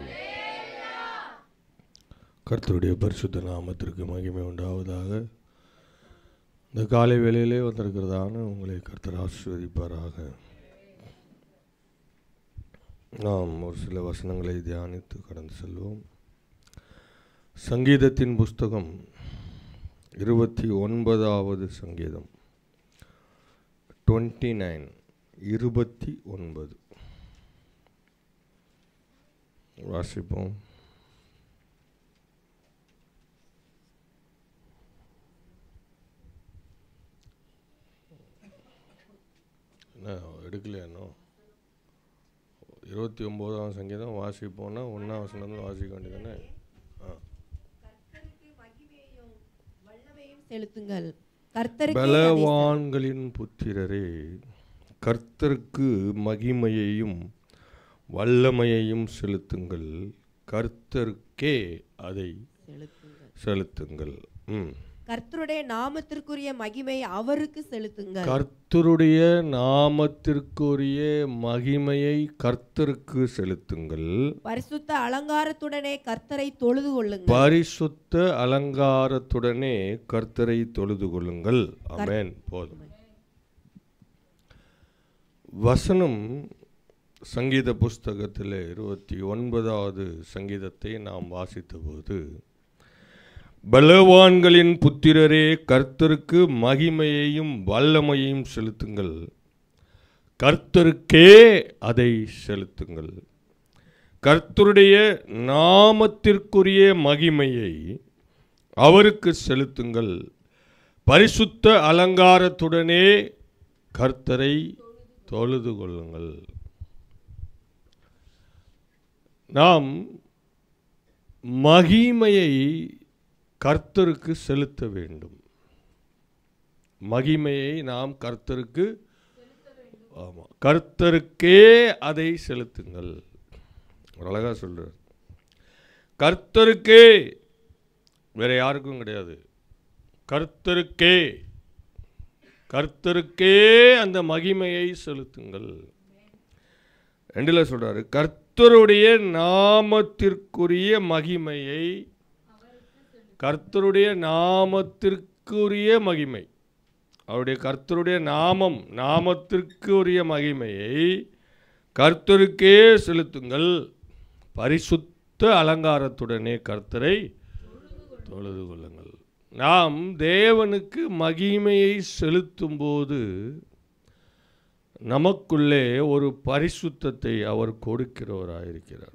S5: கர்த்தருடைய பரிசுத்த நாமத்திற்கு மகிமை உண்டாவதாக இந்த காலை வேளையிலே வந்திருக்கிறதான உங்களை கர்த்தர் ஆசீர்வதிப்பாராக நாம் ஒரு சில வசனங்களை தியானித்து கடந்து செல்வோம் சங்கீதத்தின் புஸ்தகம் இருபத்தி ஒன்பதாவது சங்கீதம் டுவெண்ட்டி நைன் இருபத்தி ஒன்பது வாசிப்போம் என்ன எடுக்கலையா இன்னும் இருபத்தி ஒம்போதாம் சங்கீதம் வாசிப்போம்னா ஒன்றாம் வசனம் வாசிக்க வேண்டியதானே ஆ
S4: கர்த்தருக்கு மகிமையையும் வல்லமையும் செலுத்துங்கள் கர்த்தருக்கு அதை
S5: பலவான்களின் புத்திரரே கர்த்தருக்கு மகிமையையும் வல்லமையையும் செலுத்துங்கள் கர்த்தருக்கே அதை
S4: செலுத்துங்கள்
S5: செலுத்துங்கள் ம்
S4: கர்த்தருடைய நாமத்திற்குரிய மகிமை அவருக்கு செலுத்துங்கள்
S5: கர்த்தருடைய நாமத்திற்குரிய மகிமையை கர்த்தருக்கு செலுத்துங்கள்
S4: பரிசுத்த அலங்காரத்துடனே கர்த்தரை தொழுது கொள்ளுங்கள்
S5: பரிசுத்த அலங்காரத்துடனே கர்த்தரை தொழுது கொள்ளுங்கள் ஆமென் போதும் வசனம் சங்கீத புஸ்தகத்தில் இருபத்தி ஒன்பதாவது சங்கீதத்தை நாம் வாசித்தபோது பலவான்களின் புத்திரரே கர்த்தருக்கு மகிமையையும் வல்லமையையும் செலுத்துங்கள் கர்த்தருக்கே அதை செலுத்துங்கள் கர்த்தருடைய நாமத்திற்குரிய மகிமையை அவருக்கு செலுத்துங்கள் பரிசுத்த அலங்காரத்துடனே கர்த்தரை தொழுது கொள்ளுங்கள் நாம் மகிமையை கர்த்தருக்கு செலுத்த வேண்டும் மகிமையை நாம் கர்த்தருக்கு ஆமாம் கர்த்தருக்கே அதை செலுத்துங்கள் ஒரு அழகா சொல்றார் கர்த்தருக்கே வேற யாருக்கும் கிடையாது கர்த்தருக்கே கர்த்தருக்கே அந்த மகிமையை செலுத்துங்கள் ரெண்டில் சொல்றாரு கர்த்தருடைய நாமத்திற்குரிய மகிமையை கர்த்தருடைய நாமத்திற்குரிய மகிமை அவருடைய கர்த்தருடைய நாமம் நாமத்திற்குரிய மகிமையை கர்த்தருக்கே செலுத்துங்கள் பரிசுத்த அலங்காரத்துடனே கர்த்தரை தொழுது கொள்ளுங்கள் நாம் தேவனுக்கு மகிமையை செலுத்தும்போது நமக்குள்ளே ஒரு பரிசுத்தத்தை அவர் கொடுக்கிறவராயிருக்கிறார்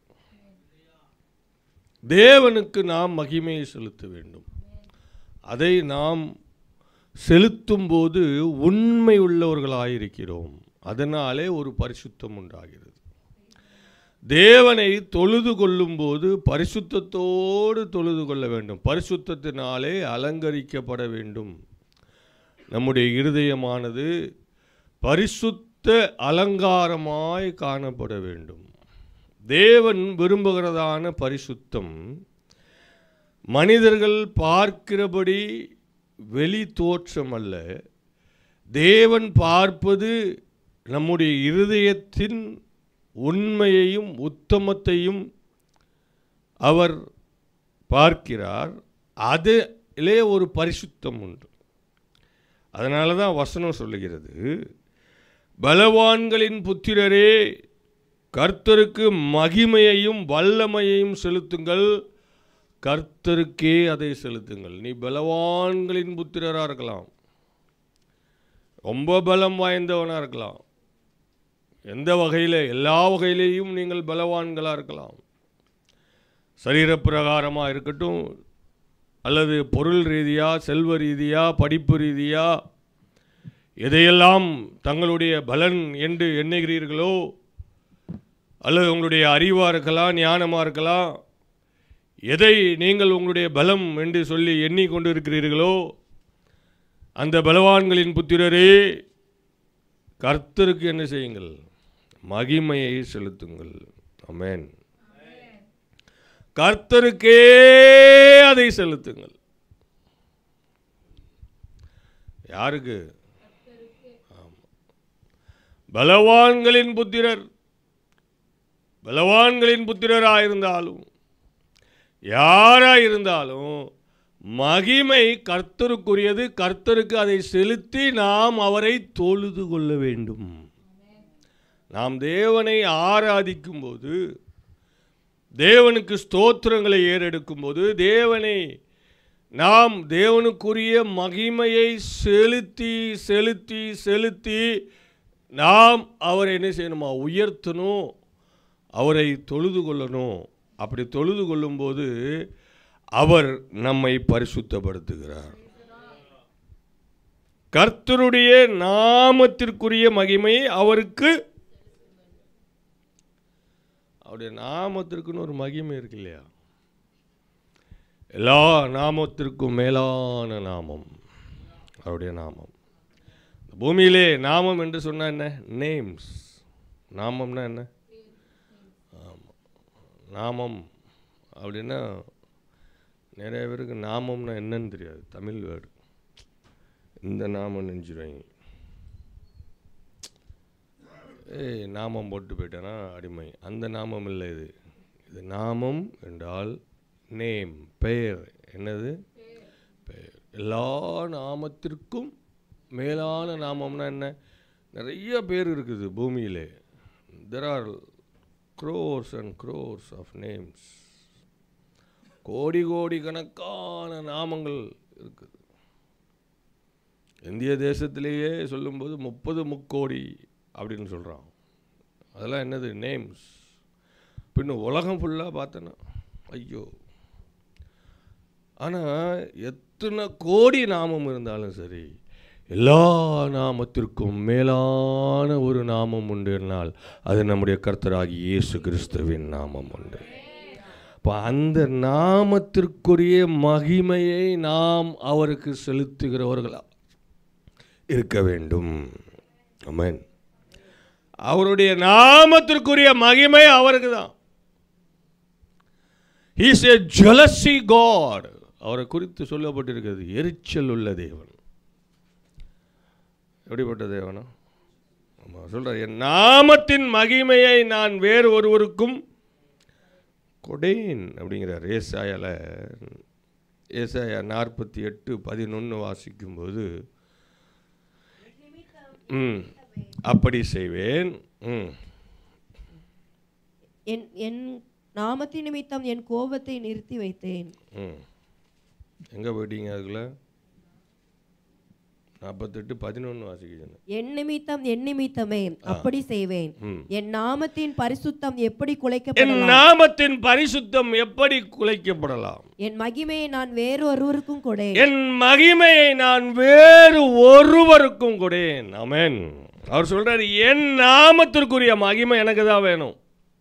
S5: தேவனுக்கு நாம் மகிமையை செலுத்த வேண்டும் அதை நாம் செலுத்தும்போது உண்மை உள்ளவர்களாயிருக்கிறோம் அதனாலே ஒரு பரிசுத்தம் உண்டாகிறது தேவனை தொழுது கொள்ளும்போது பரிசுத்தத்தோடு தொழுது கொள்ள வேண்டும் பரிசுத்தத்தினாலே அலங்கரிக்கப்பட வேண்டும் நம்முடைய இருதயமானது பரிசுத்த அலங்காரமாய் காணப்பட வேண்டும் தேவன் விரும்புகிறதான பரிசுத்தம் மனிதர்கள் பார்க்கிறபடி வெளி தோற்றம் அல்ல தேவன் பார்ப்பது நம்முடைய இருதயத்தின் உண்மையையும் உத்தமத்தையும் அவர் பார்க்கிறார் அதிலே ஒரு பரிசுத்தம் உண்டு அதனால தான் வசனம் சொல்லுகிறது பலவான்களின் புத்திரரே கர்த்தருக்கு மகிமையையும் வல்லமையையும் செலுத்துங்கள் கர்த்தருக்கே அதை செலுத்துங்கள் நீ பலவான்களின் புத்திரராக இருக்கலாம் ரொம்ப பலம் வாய்ந்தவனாக இருக்கலாம் எந்த வகையில் எல்லா வகையிலேயும் நீங்கள் பலவான்களாக இருக்கலாம் சரீரப்பிரகாரமாக இருக்கட்டும் அல்லது பொருள் ரீதியாக செல்வ ரீதியாக படிப்பு ரீதியாக எதையெல்லாம் தங்களுடைய பலன் என்று எண்ணுகிறீர்களோ அல்லது உங்களுடைய அறிவாக இருக்கலாம் ஞானமாக இருக்கலாம் எதை நீங்கள் உங்களுடைய பலம் என்று சொல்லி எண்ணிக்கொண்டு இருக்கிறீர்களோ அந்த பலவான்களின் புத்திரரே கர்த்தருக்கு என்ன செய்யுங்கள் மகிமையை செலுத்துங்கள் அமேன் கர்த்தருக்கே அதை செலுத்துங்கள் யாருக்கு ஆமா. பலவான்களின் புத்திரர் பலவான்களின் புத்திரராயிருந்தாலும் யாராயிருந்தாலும் மகிமை கர்த்தருக்குரியது கர்த்தருக்கு அதை செலுத்தி நாம் அவரை தொழுது கொள்ள வேண்டும் நாம் தேவனை ஆராதிக்கும் போது தேவனுக்கு ஸ்தோத்திரங்களை ஏறெடுக்கும் போது தேவனை நாம் தேவனுக்குரிய மகிமையை செலுத்தி செலுத்தி செலுத்தி நாம் அவரை என்ன செய்யணுமா உயர்த்தணும் அவரை தொழுது கொள்ளணும் அப்படி தொழுது கொள்ளும்போது அவர் நம்மை பரிசுத்தப்படுத்துகிறார் கர்த்தருடைய நாமத்திற்குரிய மகிமையை அவருக்கு அவருடைய நாமத்திற்குன்னு ஒரு மகிமை இருக்கு இல்லையா எல்லா நாமத்திற்கும் மேலான நாமம் அவருடைய நாமம் பூமியிலே நாமம் என்று சொன்னா என்ன நேம்ஸ் நாமம்னா என்ன ஆமாம் நாமம் அப்படின்னா நிறைய பேருக்கு நாமம்னா என்னன்னு தெரியாது தமிழ் வேர்டு இந்த நாமம் நெஞ்சிருவாங்க ஏய் நாமம் போட்டு போயிட்டேனா அடிமை அந்த நாமம் இல்லை இது இது நாமம் என்றால் நேம் பெயர் என்னது பெயர் எல்லா நாமத்திற்கும் மேலான நாமம்னா என்ன நிறைய பேர் இருக்குது பூமியிலே there are crores and crores of names கோடி கோடி கணக்கான நாமங்கள் இருக்குது இந்திய தேசத்திலேயே சொல்லும்போது முப்பது முக்கோடி அப்படின்னு சொல்கிறான் அதெல்லாம் என்னது நேம்ஸ் பின்ன உலகம் ஃபுல்லாக பார்த்தேன்னா ஐயோ ஆனால் எத்தனை கோடி நாமம் இருந்தாலும் சரி எல்லா நாமத்திற்கும் மேலான ஒரு நாமம் உண்டு என்னால் அது நம்முடைய கர்த்தராகி இயேசு கிறிஸ்துவின் நாமம் உண்டு இப்போ அந்த நாமத்திற்குரிய மகிமையை நாம் அவருக்கு செலுத்துகிறவர்களா இருக்க வேண்டும் ஆமென் அவருடைய நாமத்திற்குரிய மகிமை அவருக்கு தான் இஸ் ஏ ஜலசி காட் அவரை குறித்து சொல்லப்பட்டிருக்கிறது எரிச்சல் உள்ள தேவன் எப்படிப்பட்ட தேவனா ஆமாம் சொல்கிறார் என் நாமத்தின் மகிமையை நான் வேறு ஒருவருக்கும் கொடேன் அப்படிங்கிறார் ஏசாயால ஏசாயா நாற்பத்தி எட்டு பதினொன்று வாசிக்கும்போது ம் அப்படி செய்வேன் ம்
S4: என் என் நாமத்தின் நிமித்தம் என் கோபத்தை நிறுத்தி வைத்தேன்
S5: ம் எங்கே போயிட்டீங்க அதுக்குள்ள நாற்பத்தெட்டு பதினொன்று வாசிக்கிறேன்
S4: என் நிமித்தம் என் நிமித்தமே அப்படி செய்வேன்
S5: ம்.
S4: என் நாமத்தின் பரிசுத்தம் எப்படி
S5: என்
S4: குலைக்கப்படலாம்
S5: நாமத்தின் பரிசுத்தம் எப்படி குலைக்கப்படலாம்
S4: என் மகிமையை நான் வேறு ஒருவருக்கும் கொடேன்
S5: என் மகிமையை நான் வேறு ஒருவருக்கும் கொடேன் ஆமென் அவர் சொல்றாரு என் நாமத்திற்குரிய மகிமை எனக்கு தான் வேணும்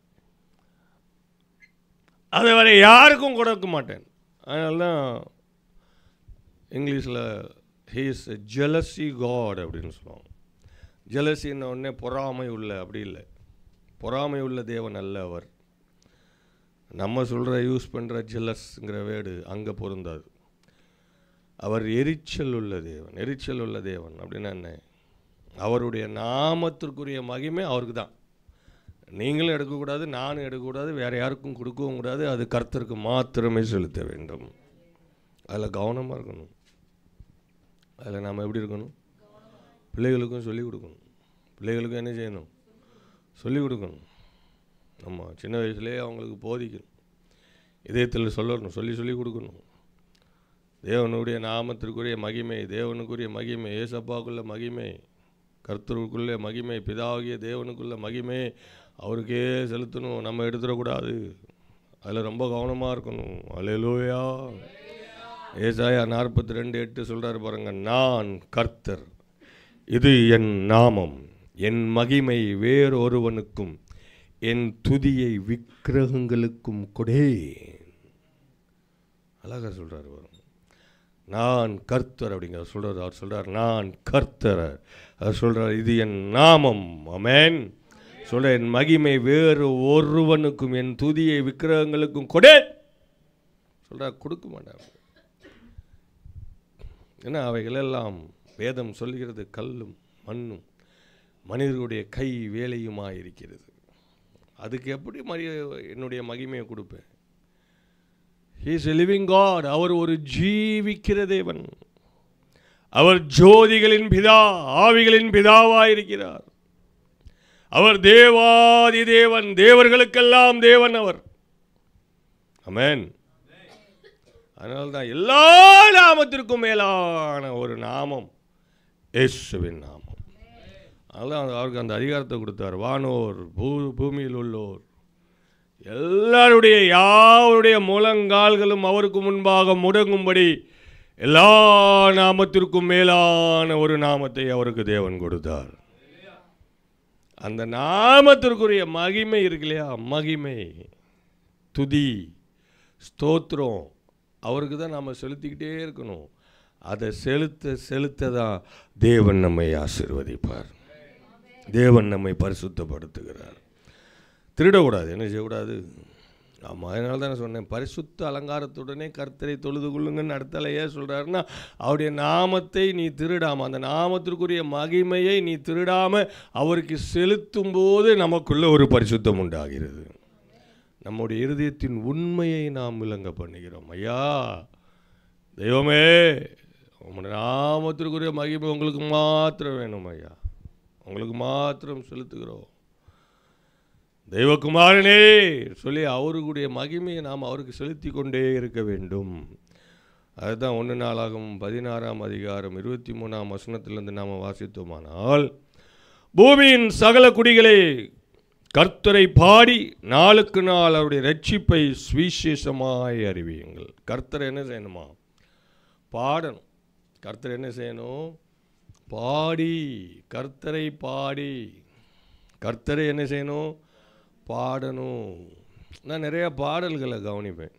S5: அதை வேற யாருக்கும் கொடுக்க மாட்டேன் அதனால தான் இங்கிலீஷில் ஹீஸ் ஜெலசி காட் அப்படின்னு சொல்லுவாங்க ஜெலசின்ன உடனே பொறாமை உள்ள அப்படி இல்லை பொறாமை உள்ள தேவன் அல்ல அவர் நம்ம சொல்கிற யூஸ் பண்ணுற ஜெலஸ்ங்கிற வேர்டு அங்கே பொருந்தாது அவர் எரிச்சல் உள்ள தேவன் எரிச்சல் உள்ள தேவன் அப்படின்னா என்ன அவருடைய நாமத்திற்குரிய மகிமை அவருக்கு தான் நீங்களும் எடுக்கக்கூடாது நானும் எடுக்கக்கூடாது வேறு யாருக்கும் கொடுக்கவும் கூடாது அது கர்த்தருக்கு மாத்திரமே செலுத்த வேண்டும் அதில் கவனமாக இருக்கணும் அதில் நாம் எப்படி இருக்கணும் பிள்ளைகளுக்கும் சொல்லிக் கொடுக்கணும் பிள்ளைகளுக்கும் என்ன செய்யணும் சொல்லிக் கொடுக்கணும் நம்ம சின்ன வயசுலேயே அவங்களுக்கு போதிக்கணும் இதயத்தில் சொல்லணும் சொல்லி சொல்லி கொடுக்கணும் தேவனுடைய நாமத்திற்குரிய மகிமை தேவனுக்குரிய மகிமை ஏசப்பாக்குள்ள மகிமை கர்த்தருக்குள்ள மகிமை பிதாகிய தேவனுக்குள்ள மகிமை அவருக்கே செலுத்தணும் நம்ம எடுத்துடக்கூடாது அதில் ரொம்ப கவனமாக இருக்கணும் அலையலூயா ஏசாயா நாற்பத்தி ரெண்டு எட்டு சொல்கிறாரு பாருங்க நான் கர்த்தர் இது என் நாமம் என் மகிமை வேறொருவனுக்கும் என் துதியை விக்கிரகங்களுக்கும் கொடேன் அழகா சொல்றாரு பாருங்க நான் கர்த்தர் அப்படிங்கிற சொல்றாரு அவர் சொல்றார் நான் கர்த்தர் அவர் சொல்றார் இது என் நாமம் அமேன் சொல்ற என் மகிமை வேறு ஒருவனுக்கும் என் துதியை விக்கிரகங்களுக்கும் கொடே சொல்றார் கொடுக்க மாட்டார் ஏன்னா அவைகளெல்லாம் வேதம் சொல்லுகிறது கல்லும் மண்ணும் மனிதர்களுடைய கை வேலையுமாய் இருக்கிறது அதுக்கு எப்படி மரி என்னுடைய மகிமையை கொடுப்பேன் ஹீஸ் எ லிவிங் காட் அவர் ஒரு ஜீவிக்கிற தேவன் அவர் ஜோதிகளின் பிதா ஆவிகளின் பிதாவாயிருக்கிறார் அவர் தேவாதி தேவன் தேவர்களுக்கெல்லாம் தேவன் அவர் அமேன் அதனால தான் எல்லா நாமத்திற்கும் மேலான ஒரு நாமம் இயேசுவின் நாமம் அதனால் அவருக்கு அந்த அதிகாரத்தை கொடுத்தார் வானோர் பூ பூமியில் உள்ளோர் எல்லாருடைய யாருடைய முழங்கால்களும் அவருக்கு முன்பாக முடங்கும்படி எல்லா நாமத்திற்கும் மேலான ஒரு நாமத்தை அவருக்கு தேவன் கொடுத்தார் அந்த நாமத்திற்குரிய மகிமை இருக்கு இல்லையா மகிமை துதி ஸ்தோத்திரம் அவருக்கு தான் நாம் செலுத்திக்கிட்டே இருக்கணும் அதை செலுத்த செலுத்த தான் தேவன் நம்மை ஆசீர்வதிப்பார் தேவன் நம்மை பரிசுத்தப்படுத்துகிறார் திருடக்கூடாது என்ன செய்யக்கூடாது ஆமாம் அதனால தான் நான் சொன்னேன் பரிசுத்த அலங்காரத்துடனே கர்த்தரை தொழுது கொள்ளுங்கன்னு அடுத்தல ஏன் சொல்கிறாருன்னா அவருடைய நாமத்தை நீ திருடாம அந்த நாமத்திற்குரிய மகிமையை நீ திருடாம அவருக்கு செலுத்தும் போது நமக்குள்ள ஒரு பரிசுத்தம் உண்டாகிறது நம்முடைய இருதயத்தின் உண்மையை நாம் விளங்க பண்ணுகிறோம் ஐயா தெய்வமே உங்களுடைய நாமத்திற்குரிய மகிமை உங்களுக்கு மாத்திரம் வேணும் ஐயா உங்களுக்கு மாத்திரம் செலுத்துகிறோம் தெய்வகுமாரனே சொல்லி அவருடைய மகிமையை நாம் அவருக்கு செலுத்தி கொண்டே இருக்க வேண்டும் அதுதான் ஒன்று நாளாகும் பதினாறாம் அதிகாரம் இருபத்தி மூணாம் வசனத்திலிருந்து நாம் வாசித்தோமானால் பூமியின் சகல குடிகளே கர்த்தரை பாடி நாளுக்கு நாள் அவருடைய ரட்சிப்பை சுவிசேஷமாய் அறிவியுங்கள் கர்த்தர் என்ன செய்யணுமா பாடணும் கர்த்தர் என்ன செய்யணும் பாடி கர்த்தரை பாடி கர்த்தரை என்ன செய்யணும் பாடணும் நான் நிறைய பாடல்களை கவனிப்பேன்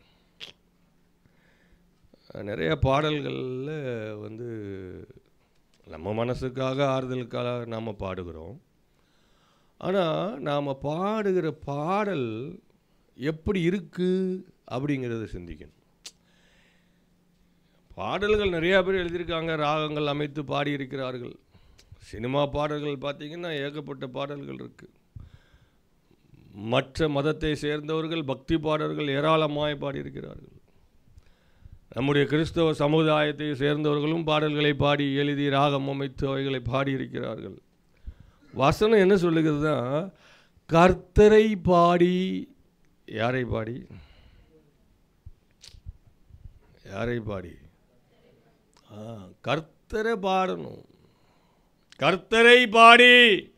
S5: நிறைய பாடல்களில் வந்து நம்ம மனசுக்காக ஆறுதலுக்காக நாம் பாடுகிறோம் ஆனால் நாம் பாடுகிற பாடல் எப்படி இருக்குது அப்படிங்கிறத சிந்திக்கணும் பாடல்கள் நிறையா பேர் எழுதியிருக்காங்க ராகங்கள் அமைத்து பாடியிருக்கிறார்கள் சினிமா பாடல்கள் பார்த்திங்கன்னா ஏகப்பட்ட பாடல்கள் இருக்குது மற்ற மதத்தை சேர்ந்தவர்கள் பக்தி பாடல்கள் ஏராளமாய் பாடியிருக்கிறார்கள் நம்முடைய கிறிஸ்தவ சமுதாயத்தை சேர்ந்தவர்களும் பாடல்களை பாடி எழுதி ராகம் அமைத்து அவைகளை பாடியிருக்கிறார்கள் வசனம் என்ன சொல்லுகிறதுனா கர்த்தரை பாடி யாரை பாடி யாரை பாடி ஆ, கர்த்தரை பாடணும் கர்த்தரை பாடி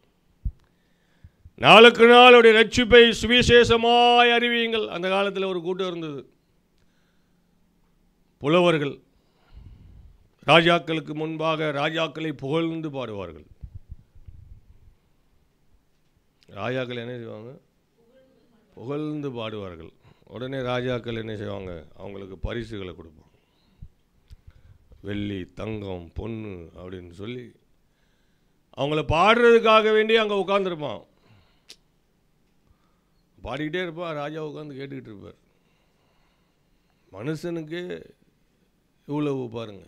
S5: நாளுக்கு நாள் அவருடைய ரட்சிப்பை சுவிசேஷமாய் அறிவியுங்கள் அந்த காலத்தில் ஒரு கூட்டம் இருந்தது புலவர்கள் ராஜாக்களுக்கு முன்பாக ராஜாக்களை புகழ்ந்து பாடுவார்கள் ராஜாக்கள் என்ன செய்வாங்க புகழ்ந்து பாடுவார்கள் உடனே ராஜாக்கள் என்ன செய்வாங்க அவங்களுக்கு பரிசுகளை கொடுப்பாங்க வெள்ளி தங்கம் பொண்ணு அப்படின்னு சொல்லி அவங்கள பாடுறதுக்காக வேண்டி அங்கே உட்காந்துருப்பான் பாடிக்கிட்டே இருப்பான் ராஜா உட்காந்து கேட்டுக்கிட்டு இருப்பார் மனுஷனுக்கு இவ்வளவு பாருங்க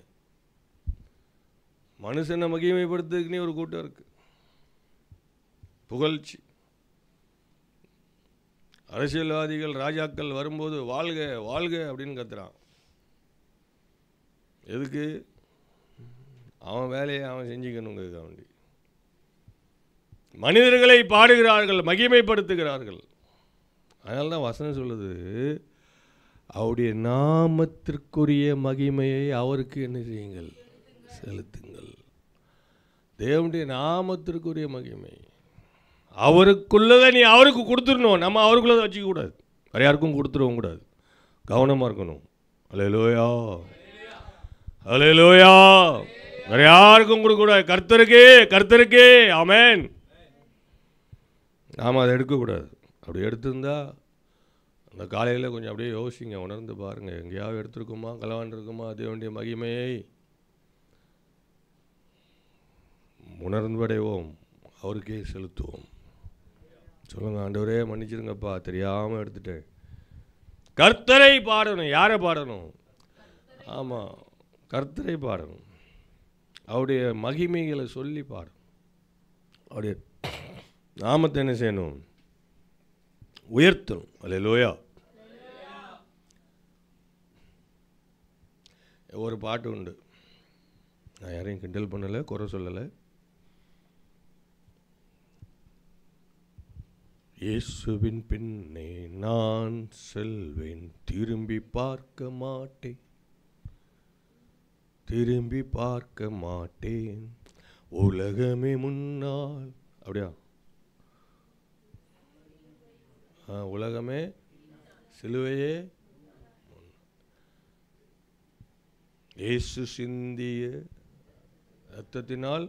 S5: மனுஷனை மகிமைப்படுத்துறதுக்குனே ஒரு கூட்டம் இருக்கு புகழ்ச்சி அரசியல்வாதிகள் ராஜாக்கள் வரும்போது வாழ்க வாழ்க அப்படின்னு கத்துறான் எதுக்கு அவன் வேலையை அவன் செஞ்சுக்கணுங்கிறதுக்காக வேண்டி மனிதர்களை பாடுகிறார்கள் மகிமைப்படுத்துகிறார்கள் அதனால தான் வசனம் சொல்லுது அவருடைய நாமத்திற்குரிய மகிமையை அவருக்கு என்ன செய்யுங்கள் செலுத்துங்கள் தேவனுடைய நாமத்திற்குரிய மகிமை அவருக்குள்ளதை நீ அவருக்கு கொடுத்துடணும் நம்ம அவருக்குள்ளதை வச்சுக்க கூடாது வேற யாருக்கும் கொடுத்துடவும் கூடாது கவனமாக இருக்கணும் அலையலோயா அலையலோயா வேற யாருக்கும் கொடுக்கக்கூடாது கர்த்தருக்கே கர்த்தருக்கே ஆமென் நாம் அதை எடுக்கக்கூடாது அப்படி எடுத்திருந்தா அந்த காலையில் கொஞ்சம் அப்படியே யோசிங்க உணர்ந்து பாருங்கள் எங்கேயாவது எடுத்திருக்குமா கலவாண்டிருக்குமா தேவனுடைய மகிமையை உணர்ந்தடைவோம் அவருக்கே செலுத்துவோம் சொல்லுங்க ஆண்டவரே மன்னிச்சிருங்கப்பா தெரியாமல் எடுத்துட்டேன் கர்த்தரை பாடணும் யாரை பாடணும் ஆமாம் கர்த்தரை பாடணும் அவருடைய மகிமைகளை சொல்லி பாடணும் அவருடைய நாமத்தை என்ன செய்யணும் உயர்த்தணும் அல்ல லோயா ஒரு பாட்டு உண்டு நான் யாரையும் கிண்டல் பண்ணலை குறை சொல்லலை இயேசுவின் பின்னே நான் செல்வேன் திரும்பி பார்க்க மாட்டேன் திரும்பி பார்க்க மாட்டேன் உலகமே முன்னால் அப்படியா ஆ உலகமே சிலுவையே இயேசு சிந்திய ரத்தத்தினால்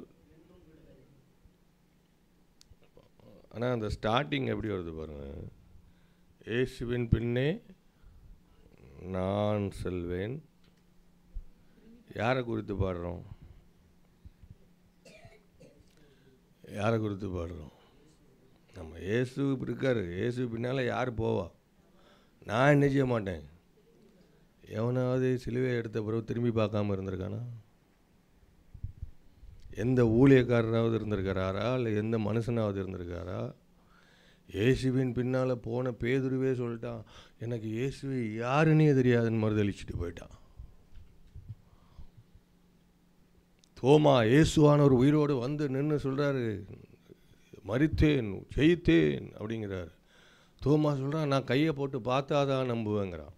S5: ஆனால் அந்த ஸ்டார்டிங் எப்படி வருது பாருங்க இயேசுவின் பின்னே நான் செல்வேன் யாரை குறித்து பாடுறோம் யாரை குறித்து பாடுறோம் நம்ம இயேசு இருக்காரு இயேசு பின்னால் யார் போவா நான் என்ன செய்ய மாட்டேன் எவனாவது சிலுவையை எடுத்த பிறகு திரும்பி பார்க்காம இருந்திருக்கானா எந்த ஊழியக்காரராவது இருந்திருக்காரா இல்லை எந்த மனுஷனாவது இருந்திருக்காரா இயேசுவின் பின்னால் போன பேதுருவே சொல்லிட்டான் எனக்கு இயேசுவை யாருன்னே தெரியாதுன்னு மறுதளிச்சுட்டு போயிட்டான் தோமா இயேசுவானவர் உயிரோடு வந்து நின்று சொல்கிறாரு மறித்தேன் ஜெயித்தேன் அப்படிங்கிறாரு தோமா சொல்கிறான் நான் கையை போட்டு பார்த்தாதான் நம்புவேங்கிறான்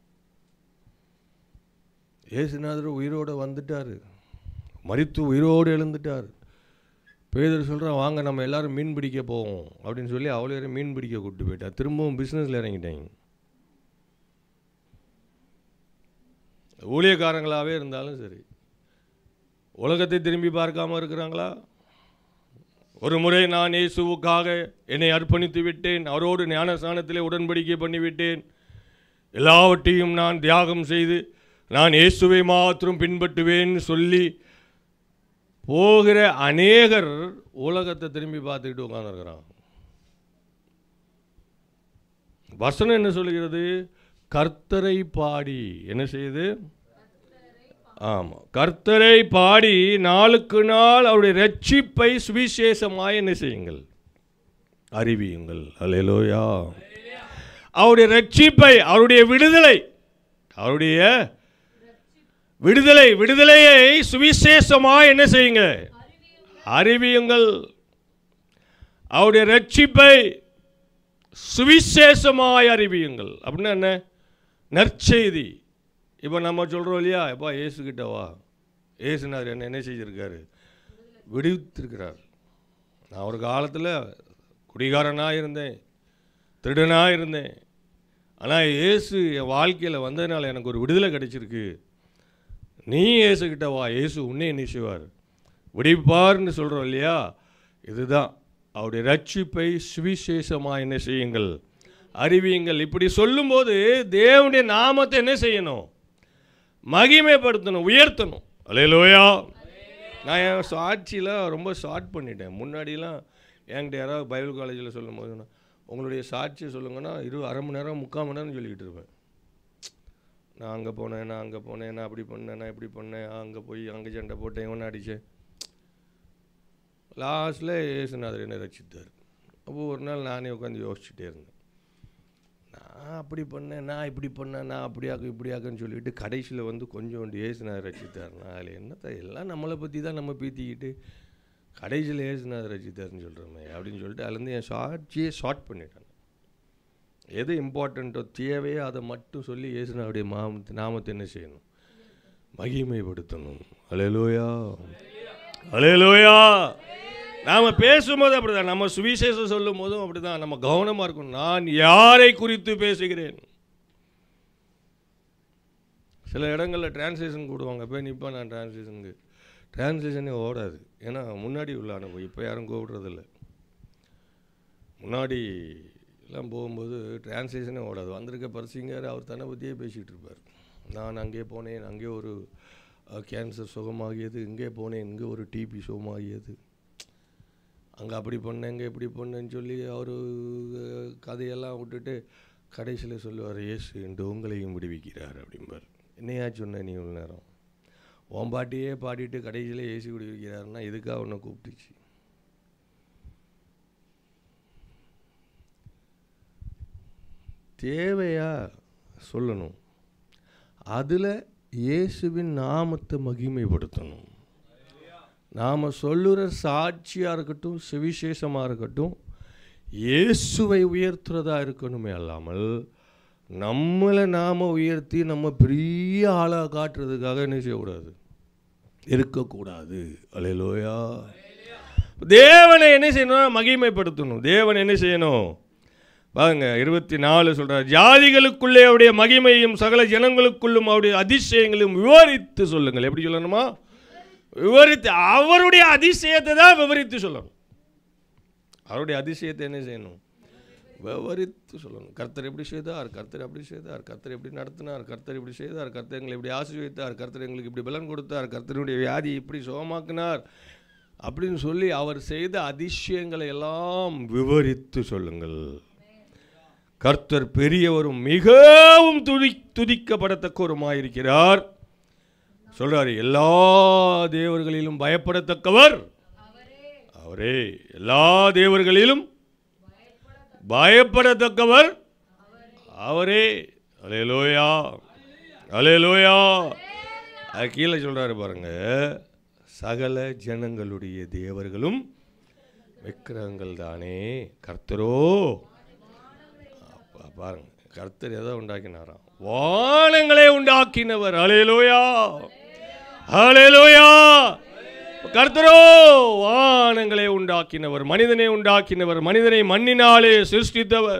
S5: இயேசுநாதர் உயிரோடு வந்துட்டார் மறித்து உயிரோடு எழுந்துட்டார் பேதர் சொல்கிறான் வாங்க நம்ம எல்லாரும் மீன் பிடிக்க போவோம் அப்படின்னு சொல்லி அவ்வளோ மீன் பிடிக்க கூப்பிட்டு போயிட்டா திரும்பவும் பிஸ்னஸில் இறங்கிட்டாங்க ஊழியக்காரங்களாகவே இருந்தாலும் சரி உலகத்தை திரும்பி பார்க்காம இருக்கிறாங்களா ஒரு முறை நான் இயேசுவுக்காக என்னை அர்ப்பணித்து விட்டேன் அவரோடு ஞானஸ்தானத்திலே உடன்படிக்கை பண்ணிவிட்டேன் எல்லாவற்றையும் நான் தியாகம் செய்து நான் இயேசுவை மாத்திரம் பின்பற்றுவேன்னு சொல்லி போகிற அநேகர் உலகத்தை திரும்பி பார்த்துக்கிட்டு உட்காந்துருக்கிறான் வசனம் என்ன சொல்கிறது கர்த்தரை பாடி என்ன செய்யுது ஆமாம் கர்த்தரை பாடி நாளுக்கு நாள் அவருடைய ரட்சிப்பை சுவிசேஷமாய் என்ன செய்யுங்கள் அறிவியுங்கள் அல்லேலூயா அவருடைய ரட்சிப்பை அவருடைய விடுதலை அவருடைய விடுதலை விடுதலையை சுவிசேஷமாய் என்ன செய்யுங்க அறிவியுங்கள் அவருடைய ரட்சிப்பை சுவிசேஷமாய் அறிவியுங்கள் அப்படின்னா என்ன நற்செய்தி இப்போ நம்ம சொல்கிறோம் இல்லையா எப்பா இயேசுக்கிட்ட வா இயேசுனார் என்ன என்ன செஞ்சிருக்காரு விடுவித்திருக்கிறார் நான் ஒரு காலத்தில் குடிகாரனாக இருந்தேன் திருடனாக இருந்தேன் ஆனால் இயேசு என் வாழ்க்கையில் வந்ததுனால எனக்கு ஒரு விடுதலை கிடைச்சிருக்கு நீ இயேசுக்கிட்ட வா இயேசு உன்னே என்ன செய்வார் விடிப்பார்னு சொல்கிறோம் இல்லையா இதுதான் அவருடைய ரட்சிப்பை சுவிசேஷமாக என்ன செய்யுங்கள் அறிவியுங்கள் இப்படி சொல்லும்போது தேவனுடைய நாமத்தை என்ன செய்யணும் மகிமைப்படுத்தணும் உயர்த்தணும் அலையலோயா நான் என் சாட்சியில் ரொம்ப ஷார்ட் பண்ணிட்டேன் முன்னாடிலாம் என்கிட்ட யாராவது பைபிள் காலேஜில் சொல்லும் போது நான், உங்களுடைய சாட்சியை சொல்லுங்கன்னா இரு அரை மணி நேரம் முக்கால் மணி நேரம் சொல்லிக்கிட்டு இருப்பேன் நான் அங்கே போனேன் நான் அங்கே போனேன் நான் அப்படி பண்ணேன் நான் இப்படி பண்ணேன் அங்கே போய் அங்கே சண்டை போட்டேன் இவனை அடித்தேன் லாஸ்ட்டில் ஏசுநாதர் என்னை ரசித்தார் அப்போ ஒரு நாள் நானே உட்காந்து யோசிச்சுட்டே இருந்தேன் நான் அப்படி பண்ணேன் நான் இப்படி பண்ணேன் நான் அப்படியாக்கு இப்படியாக்குன்னு சொல்லிட்டு கடைசியில் வந்து கொஞ்சோண்டு ஏசுநாதர் ரசித்தார் அதில் என்னத்த எல்லாம் நம்மளை பற்றி தான் நம்ம பீத்திக்கிட்டு கடைசியில் ஏசுநாதர் ரசித்தார்னு சொல்கிறோமே அப்படின்னு சொல்லிட்டு அதுலேருந்து என் சாட்சியே ஷார்ட் பண்ணிட்டேன் எது இம்பார்ட்டண்ட்டோ தேவையோ அதை மட்டும் சொல்லி இயேசுனாவுடைய மாமத்து நாமத்தை என்ன செய்யணும் மகிமைப்படுத்தணும் அலையலோயா அலையலோயா நாம் பேசும்போது அப்படிதான் நம்ம சுவிசேஷம் சொல்லும் போதும் அப்படிதான் நம்ம கவனமாக இருக்கணும் நான் யாரை குறித்து பேசுகிறேன் சில இடங்களில் டிரான்ஸ்லேஷன் கூடுவாங்க போய் நிற்பேன் நான் டிரான்ஸ்லேஷனுக்கு டிரான்ஸ்லேஷனே ஓடாது ஏன்னா முன்னாடி உள்ள அனுபவம் இப்போ யாரும் கூப்பிடுறதில்ல முன்னாடி எல்லாம் போகும்போது டிரான்ஸ்லேஷனே ஓடாது வந்திருக்க பரிசிங்கர் அவர் தன்னை பற்றியே பேசிகிட்டு இருப்பார் நான் அங்கே போனேன் அங்கே ஒரு கேன்சர் சுகமாகியது இங்கே போனேன் இங்கே ஒரு டிபி சுகமாகியது அங்கே அப்படி பண்ணேன் இங்கே இப்படி பண்ணேன்னு சொல்லி அவர் கதையெல்லாம் விட்டுட்டு கடைசியில் சொல்லுவார் இயேசு என்று உங்களையும் விடுவிக்கிறார் அப்படிம்பார் என்னையா சொன்ன நீ இவ்வளோ நேரம் உன் பாட்டியே பாடிட்டு கடைசியில் ஏசி விடுவிக்கிறாருன்னா இதுக்காக உன்னை கூப்பிட்டுச்சு தேவையா சொல்லணும் அதில் இயேசுவின் நாமத்தை மகிமைப்படுத்தணும் நாம் சொல்லுகிற சாட்சியாக இருக்கட்டும் சுவிசேஷமாக இருக்கட்டும் இயேசுவை உயர்த்துறதா இருக்கணுமே அல்லாமல் நம்மளை நாம் உயர்த்தி நம்ம பெரிய ஆளாக காட்டுறதுக்காக என்ன செய்யக்கூடாது இருக்கக்கூடாது அலையலோயா தேவனை என்ன செய்யணும் மகிமைப்படுத்தணும் தேவன் என்ன செய்யணும் பாருங்க இருபத்தி நாலு சொல்றார் ஜாதிகளுக்குள்ளே அவருடைய மகிமையும் சகல ஜனங்களுக்குள்ளும் அவருடைய அதிசயங்களையும் விவரித்து சொல்லுங்கள் எப்படி சொல்லணுமா விவரித்து அவருடைய அதிசயத்தை தான் விவரித்து சொல்லணும் அவருடைய அதிசயத்தை என்ன செய்யணும் விவரித்து சொல்லணும் கர்த்தர் எப்படி செய்தார் கர்த்தர் அப்படி செய்தார் கர்த்தர் எப்படி நடத்தினார் கர்த்தர் இப்படி செய்தார் கர்த்தர் எங்களை இப்படி ஆசீர்வதித்தார் கர்த்தர் எங்களுக்கு இப்படி பலன் கொடுத்தார் கர்த்தருடைய வியாதி இப்படி சுகமாக்கினார் அப்படின்னு சொல்லி அவர் செய்த அதிசயங்களை எல்லாம் விவரித்து சொல்லுங்கள் கர்த்தர் பெரியவரும் மிகவும் துதி துதிக்கப்படத்தக்கவருமாயிருக்கிறார் சொல்றாரு எல்லா தேவர்களிலும் பயப்படத்தக்கவர் அவரே எல்லா தேவர்களிலும் பயப்படத்தக்கவர் அவரே அலேலோயா அலேலோயா அது கீழே சொல்றாரு பாருங்க சகல ஜனங்களுடைய தேவர்களும் விக்கிரகங்கள் தானே கர்த்தரோ அப்ப பாருங்க கர்த்தர் எதை உண்டாக்கினாராம் வானங்களே உண்டாக்கினவர் அலேலோயா அலேலோயா கர்த்தரோ வானங்களை உண்டாக்கினவர் மனிதனை உண்டாக்கினவர் மனிதனை மண்ணினாலே சிருஷ்டித்தவர்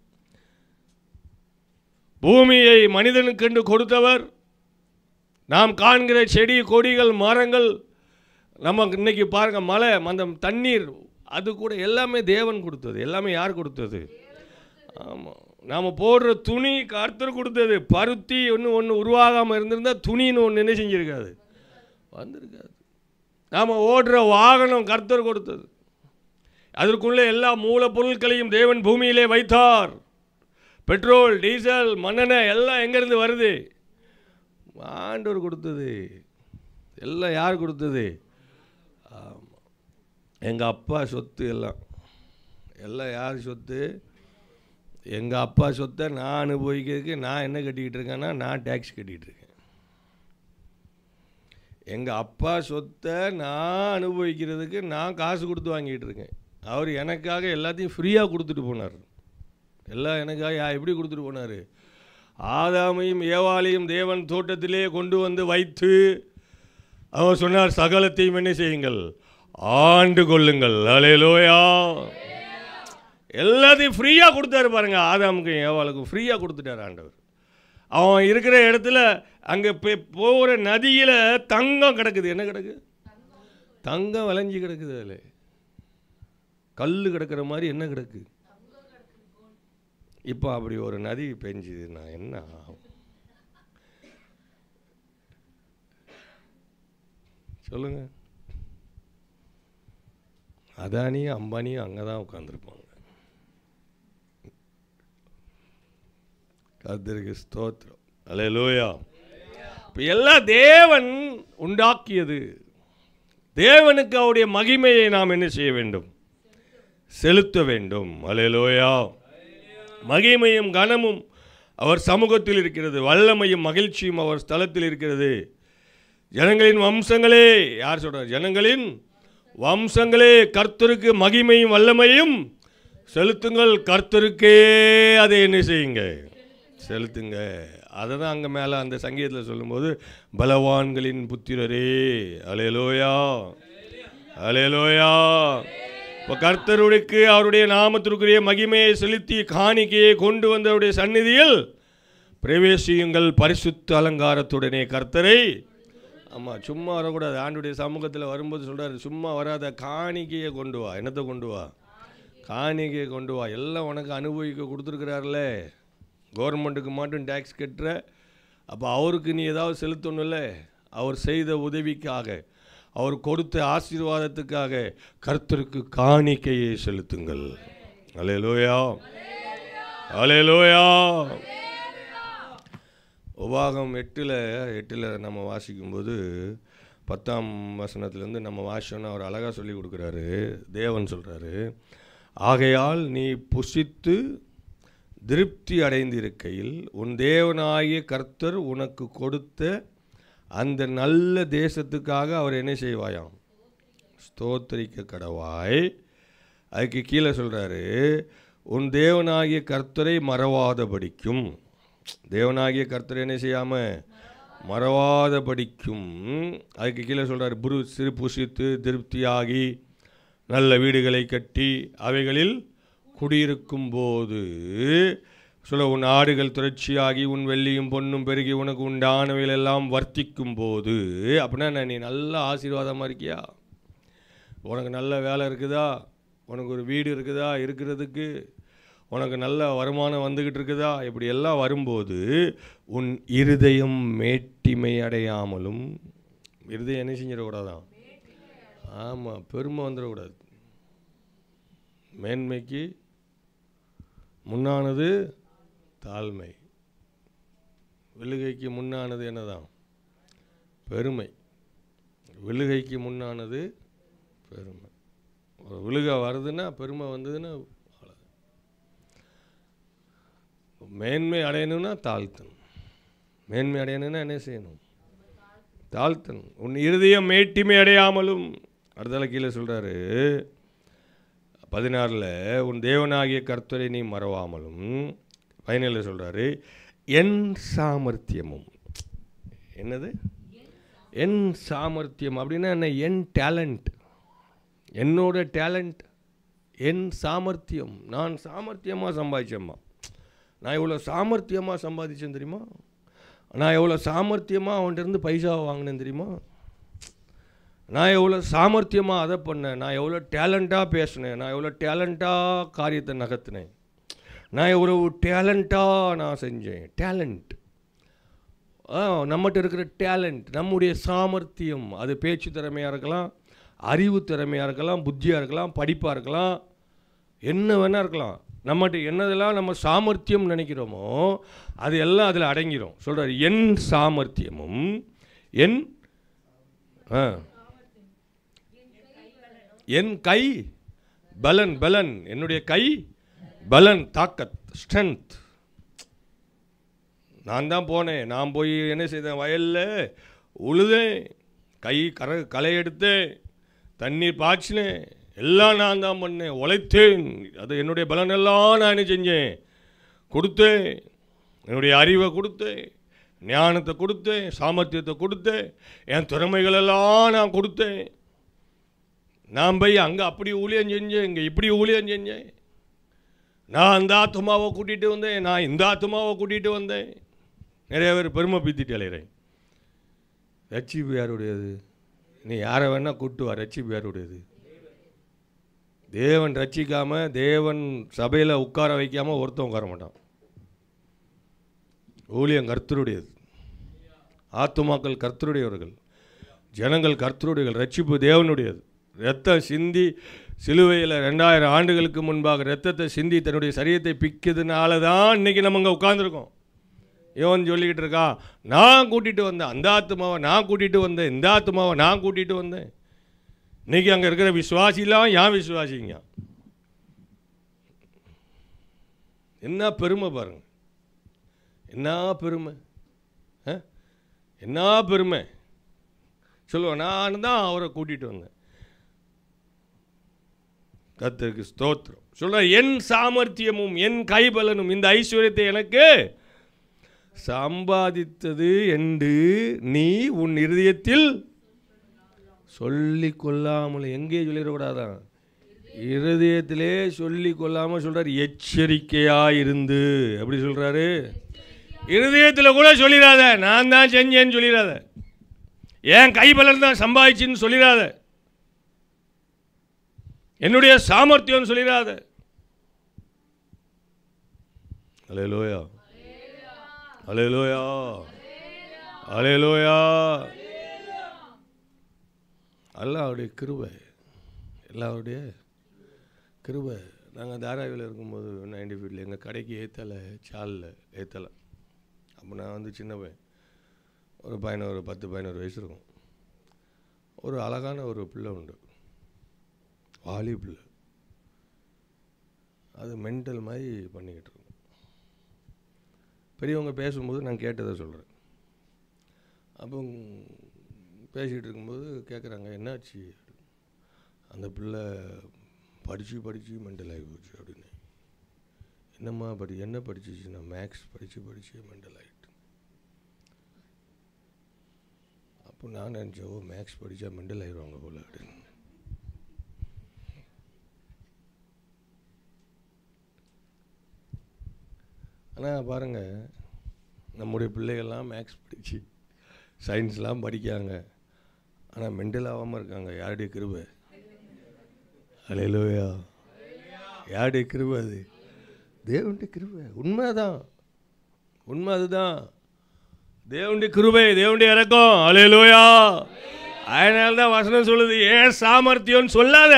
S5: பூமியை மனிதனுக்கென்று கொடுத்தவர் நாம் காண்கிற செடி கொடிகள் மரங்கள் நம்ம இன்னைக்கு பாருங்க மலை அந்த தண்ணீர் அது கூட எல்லாமே தேவன் கொடுத்தது எல்லாமே யார் கொடுத்தது ஆமாம் நாம் போடுற துணி கர்த்தர் கொடுத்தது பருத்தி ஒன்று ஒன்று உருவாகாமல் இருந்திருந்தால் துணின்னு ஒன்று என்ன செஞ்சிருக்காது வந்திருக்காது நாம் ஓடுற வாகனம் கர்த்தர் கொடுத்தது அதற்குள்ளே எல்லா மூலப்பொருட்களையும் தேவன் பூமியிலே வைத்தார் பெட்ரோல் டீசல் மண்ணெண்ணெய் எல்லாம் எங்கேருந்து வருது ஆண்டவர் கொடுத்தது எல்லாம் யார் கொடுத்தது ஆமாம் எங்கள் அப்பா சொத்து எல்லாம் எல்லாம் யார் சொத்து எங்கள் அப்பா சொத்தை நான் அனுபவிக்கிறதுக்கு நான் என்ன கட்டிக்கிட்டு இருக்கேன்னா நான் டேக்ஸ் கட்டிக்கிட்டு இருக்கேன் எங்கள் அப்பா சொத்தை நான் அனுபவிக்கிறதுக்கு நான் காசு கொடுத்து வாங்கிட்டு இருக்கேன் அவர் எனக்காக எல்லாத்தையும் ஃப்ரீயாக கொடுத்துட்டு போனார் எல்லாம் எனக்காக யா- எப்படி கொடுத்துட்டு போனார் ஆதாமையும் ஏவாளையும் தேவன் தோட்டத்திலே கொண்டு வந்து வைத்து அவர் சொன்னார் சகலத்தையும் என்ன செய்யுங்கள் ஆண்டு கொள்ளுங்கள் அலையலோயா எல்லாத்தையும் ஃப்ரீயாக கொடுத்தாரு பாருங்க ஆதாமுக்கும் ஏவாளுக்கும் ஃப்ரீயாக கொடுத்துட்டார் ஆண்டவர் அவன் இருக்கிற இடத்துல அங்கே போகிற நதியில் தங்கம் கிடக்குது என்ன கிடக்கு தங்கம் விளைஞ்சி கிடக்குது அதில் கல் கிடக்கிற மாதிரி என்ன கிடக்கு இப்போ அப்படி ஒரு நதி பெஞ்சுதுன்னா என்ன ஆகும் சொல்லுங்க அதானியும் அம்பானியும் அங்கே தான் உட்காந்துருப்பாங்க கர்த்தருக்கு ஸ்தோத்திரம் அல்லேலூயா இப்போ எல்லாம் தேவன் உண்டாக்கியது தேவனுக்கு அவருடைய மகிமையை நாம் என்ன செய்ய வேண்டும் செலுத்த வேண்டும் அல்லேலூயா மகிமையும் கனமும் அவர் சமூகத்தில் இருக்கிறது வல்லமையும் மகிழ்ச்சியும் அவர் ஸ்தலத்தில் இருக்கிறது ஜனங்களின் வம்சங்களே யார் சொல்றார் ஜனங்களின் வம்சங்களே கர்த்தருக்கு மகிமையும் வல்லமையும் செலுத்துங்கள் கர்த்தருக்கே அதை என்ன செய்யுங்க செலுத்துங்க அதை தான் அங்கே மேலே அந்த சங்கீதத்தில் சொல்லும்போது பலவான்களின் புத்திரரே அலையலோயா அலையலோயா இப்போ கர்த்தருடைக்கு அவருடைய நாமத்திற்குரிய மகிமையை செலுத்தி காணிக்கையை கொண்டு வந்து அவருடைய சந்நிதியில் பிரவேசியுங்கள் பரிசுத்த அலங்காரத்துடனே கர்த்தரை ஆமாம் சும்மா வரக்கூடாது ஆண்டுடைய சமூகத்தில் வரும்போது சொல்றாரு சும்மா வராத காணிக்கையை கொண்டு வா என்னத்தை கொண்டு வா காணிக்கையை கொண்டு வா எல்லாம் உனக்கு அனுபவிக்க கொடுத்துருக்குறாருல கவர்மெண்ட்டுக்கு மட்டும் டேக்ஸ் கட்டுற அப்போ அவருக்கு நீ ஏதாவது செலுத்தணும்ல அவர் செய்த உதவிக்காக அவர் கொடுத்த ஆசீர்வாதத்துக்காக கர்த்தருக்கு காணிக்கையை செலுத்துங்கள் அலையலோயா அலையலோயா உபாகம் எட்டில் எட்டில் நம்ம வாசிக்கும்போது பத்தாம் வசனத்துலேருந்து நம்ம வாசிச்சோன்னா அவர் அழகாக சொல்லி கொடுக்குறாரு தேவன் சொல்கிறாரு ஆகையால் நீ புசித்து திருப்தி அடைந்திருக்கையில் உன் தேவனாகிய கர்த்தர் உனக்கு கொடுத்த அந்த நல்ல தேசத்துக்காக அவர் என்ன செய்வாயாம் ஸ்தோத்திரிக்க கடவாய் அதுக்கு கீழே சொல்கிறாரு உன் தேவனாகிய கர்த்தரை மறவாதபடிக்கும் தேவனாகிய கர்த்தரை என்ன செய்யாமல் மறவாத படிக்கும் அதுக்கு கீழே சொல்றாரு புரு சிறு புசித்து திருப்தியாகி நல்ல வீடுகளை கட்டி அவைகளில் குடியிருக்கும் போது சொல்ல உன் ஆடுகள் துறச்சியாகி உன் வெள்ளியும் பொன்னும் பெருகி உனக்கு உண்டானவைகள் எல்லாம் வர்த்திக்கும் போது அப்படின்னா என்ன, நீ நல்ல ஆசீர்வாதமாக இருக்கியா உனக்கு நல்ல வேலை இருக்குதா உனக்கு ஒரு வீடு இருக்குதா இருக்கிறதுக்கு உனக்கு நல்ல வருமானம் வந்துக்கிட்டு இருக்குதா இப்படி எல்லாம் வரும்போது உன் இருதயம் மேட்டிமை அடையாமலும் இருதயம் என்ன செஞ்சிடக்கூடாதான் ஆமாம் பெருமை வந்துடக்கூடாது மேன்மைக்கு முன்னானது தாழ்மை விழுகைக்கு முன்னானது என்னதான் பெருமை விழுகைக்கு முன்னானது பெருமை ஒரு விழுகை வருதுன்னா பெருமை வந்ததுன்னா அவ்வளவுதான். மேன்மை அடையணும்னா தாழ்த்தணும் மேன்மை அடையணும்னா என்ன செய்யணும் தாழ்த்தணும் உன் இருதயம் மேட்டிமை அடையாமலும் அடுத்தால கீழே சொல்கிறாரு பதினாறில் உன் தேவனாகிய கர்த்தரை நீ மறவாமலும் பதினேழில் சொல்கிறாரு என் சாமர்த்தியமும் என்னது என் சாமர்த்தியம் அப்படின்னா என்ன என் டேலண்ட் என்னோட டேலண்ட் என் சாமர்த்தியம் நான் சாமர்த்தியமாக சம்பாதிச்சேம்மா நான் இவ்வளோ சாமர்த்தியமாக சம்பாதிச்சேன் தெரியுமா நான் எவ்வளோ சாமர்த்தியமாக அவன்கிட்ட இருந்து பைசா வாங்கினேன் தெரியுமா நான் எவ்வளோ சாமர்த்தியமாக அதை பண்ணேன் நான் எவ்வளோ டேலண்ட்டாக பேசினேன் நான் எவ்வளோ டேலண்ட்டாக காரியத்தை நகர்த்தினேன் நான் எவ்வளோ டேலண்ட்டாக நான் செஞ்சேன் டேலண்ட் ஆ நம்மகிட்ட இருக்கிற டேலண்ட் நம்முடைய சாமர்த்தியம் அது பேச்சு திறமையாக இருக்கலாம் அறிவு திறமையாக இருக்கலாம் புத்தியாக இருக்கலாம் படிப்பாக இருக்கலாம் என்ன வேணால் இருக்கலாம் நம்மகிட்ட என்னதெல்லாம் நம்ம சாமர்த்தியம் நினைக்கிறோமோ அது எல்லாம் அதில் அடங்கிரும் சொல்கிறார் என் சாமர்த்தியமும் என் ஆ என் கை பலன் பலன் என்னுடைய கை பலன் தாக்கத் ஸ்ட்ரென்த் நான் தான் போனேன் நான் போய் என்ன செய்தேன் வயலில் உழுதேன் கை கர களை எடுத்தேன் தண்ணீர் பாய்ச்சினேன் எல்லாம் நான் தான் பண்ணேன் உழைத்தேன் அது என்னுடைய பலன் எல்லாம் நான் என்ன செஞ்சேன் கொடுத்தேன் என்னுடைய அறிவை கொடுத்தேன் ஞானத்தை கொடுத்தேன் சாமர்த்தியத்தை கொடுத்தேன் என் திறமைகளெல்லாம் நான் கொடுத்தேன் நான் போய் அங்கே அப்படி ஊழியம் செஞ்சேன் இங்கே இப்படி ஊழியம் செஞ்சேன் நான் அந்த ஆத்மாவை கூட்டிகிட்டு வந்தேன் நான் இந்த ஆத்மாவை கூட்டிகிட்டு வந்தேன் நிறைய பேர் பெருமை பீத்திட்டு அலைகிறேன் ரட்சிப்பு யாருடையது நீ யாரை வேணால் கூட்டு வா ரட்சிப்பு யாருடையது தேவன் ரட்சிக்காம தேவன் சபையில் உட்கார வைக்காம ஒருத்தன் உட்கார மாட்டான் ஊழியம் கர்த்தருடையது ஆத்துமாக்கள் கர்த்தருடையவர்கள் ஜனங்கள் கர்த்தருடையவர்கள் ரட்சிப்பு தேவனுடையது ரத்தம் சிந்தி சிலுவையில் ரெண்டாயிரம் ஆண்டுகளுக்கு முன்பாக ரத்தத்தை சிந்தி தன்னுடைய சரீரத்தை பிக்கிறதுனால தான் இன்னைக்கு நம்ம இங்கே உட்காந்துருக்கோம் இவன் சொல்லிக்கிட்டு இருக்கான் நான் கூட்டிகிட்டு வந்தேன் அந்த ஆத்மாவை நான் கூட்டிகிட்டு வந்தேன் இந்த ஆத்மாவை நான் கூட்டிகிட்டு வந்தேன் இன்னைக்கு அங்கே இருக்கிற விசுவாசிலாம் ஏன் விசுவாசிங்க என்ன பெருமை பாருங்க என்ன பெருமை ஆ? என்ன பெருமை சொல்லுவேன் நான் தான் அவரை கூட்டிகிட்டு வந்தேன் கர்த்தருக்கு ஸ்தோத்திரம் சொல்ற என் சாமர்த்தியமும் என் கைபலனும் இந்த ஐஸ்வர்யத்தை எனக்கு சம்பாதித்தது என்று நீ உன் இருதயத்தில் சொல்லி கொள்ளாமல் எங்கே சொல்லிடக்கூடாதான் இருதயத்திலே சொல்லி கொள்ளாமல் சொல்றார் எச்சரிக்கையா இருந்து எப்படி சொல்றாரு இருதயத்தில் கூட சொல்லிடாத நான் தான் செஞ்சேன்னு சொல்லிடாத என் கைபலன் தான் சம்பாதிச்சுன்னு சொல்லிடாத என்னுடைய சாமர்த்தியம் சொல்லிடாத அலையலோயா அலையலோயா அலையலோயா எல்லாம் அவருடைய கிருபை எல்லாம் அவருடைய கிருபை நாங்கள் தாராவியில் இருக்கும்போது நைன்டி ஃபீட்டில் எங்கள் கடைக்கு ஏற்றலை சாலில் ஏற்றலை அப்போ நான் வந்து சின்ன பையன் ஒரு பதினோரு பத்து பதினோரு வயசு இருக்கும் ஒரு அழகான ஒரு பிள்ளை உண்டு வாலி பிள்ளை அது மென்டல் மாதிரி பண்ணிக்கிட்டு இருக்கும் பெரியவங்க பேசும்போது நான் கேட்டதை சொல்கிறேன் அப்போ பேசிகிட்டு இருக்கும்போது கேட்குறாங்க என்னாச்சு அந்த பிள்ளை படித்து படித்து மென்டல் ஆகி போச்சு அப்படின்னு என்னம்மா படி என்ன படிச்சிச்சு நான் மேக்ஸ் படித்து படித்து மென்டல் ஆகிட்டு அப்போ நான் நினச்சேன் ஓ மேக்ஸ் படித்தா மெண்டல் ஆயிடுவாங்க போல அப்படின்னு ஆனால் பாருங்கள் நம்முடைய பிள்ளைகள்லாம் மேக்ஸ் படித்து சயின்ஸ்லாம் படிக்காங்க ஆனால் மெண்டல் ஆகாமல் இருக்காங்க யாருடைய கிருபை அலையிலோயா யாருடைய கிருபை அது தேவனுடைய கிருபை உண்மைதான் உண்மை அதுதான் தேவனுடைய கிருபை தேவனுடைய இறக்கம் அலையிலோயா அதனால தான் வசனம் சொல்லுது ஏன் சாமர்த்தியம்னு சொல்லாத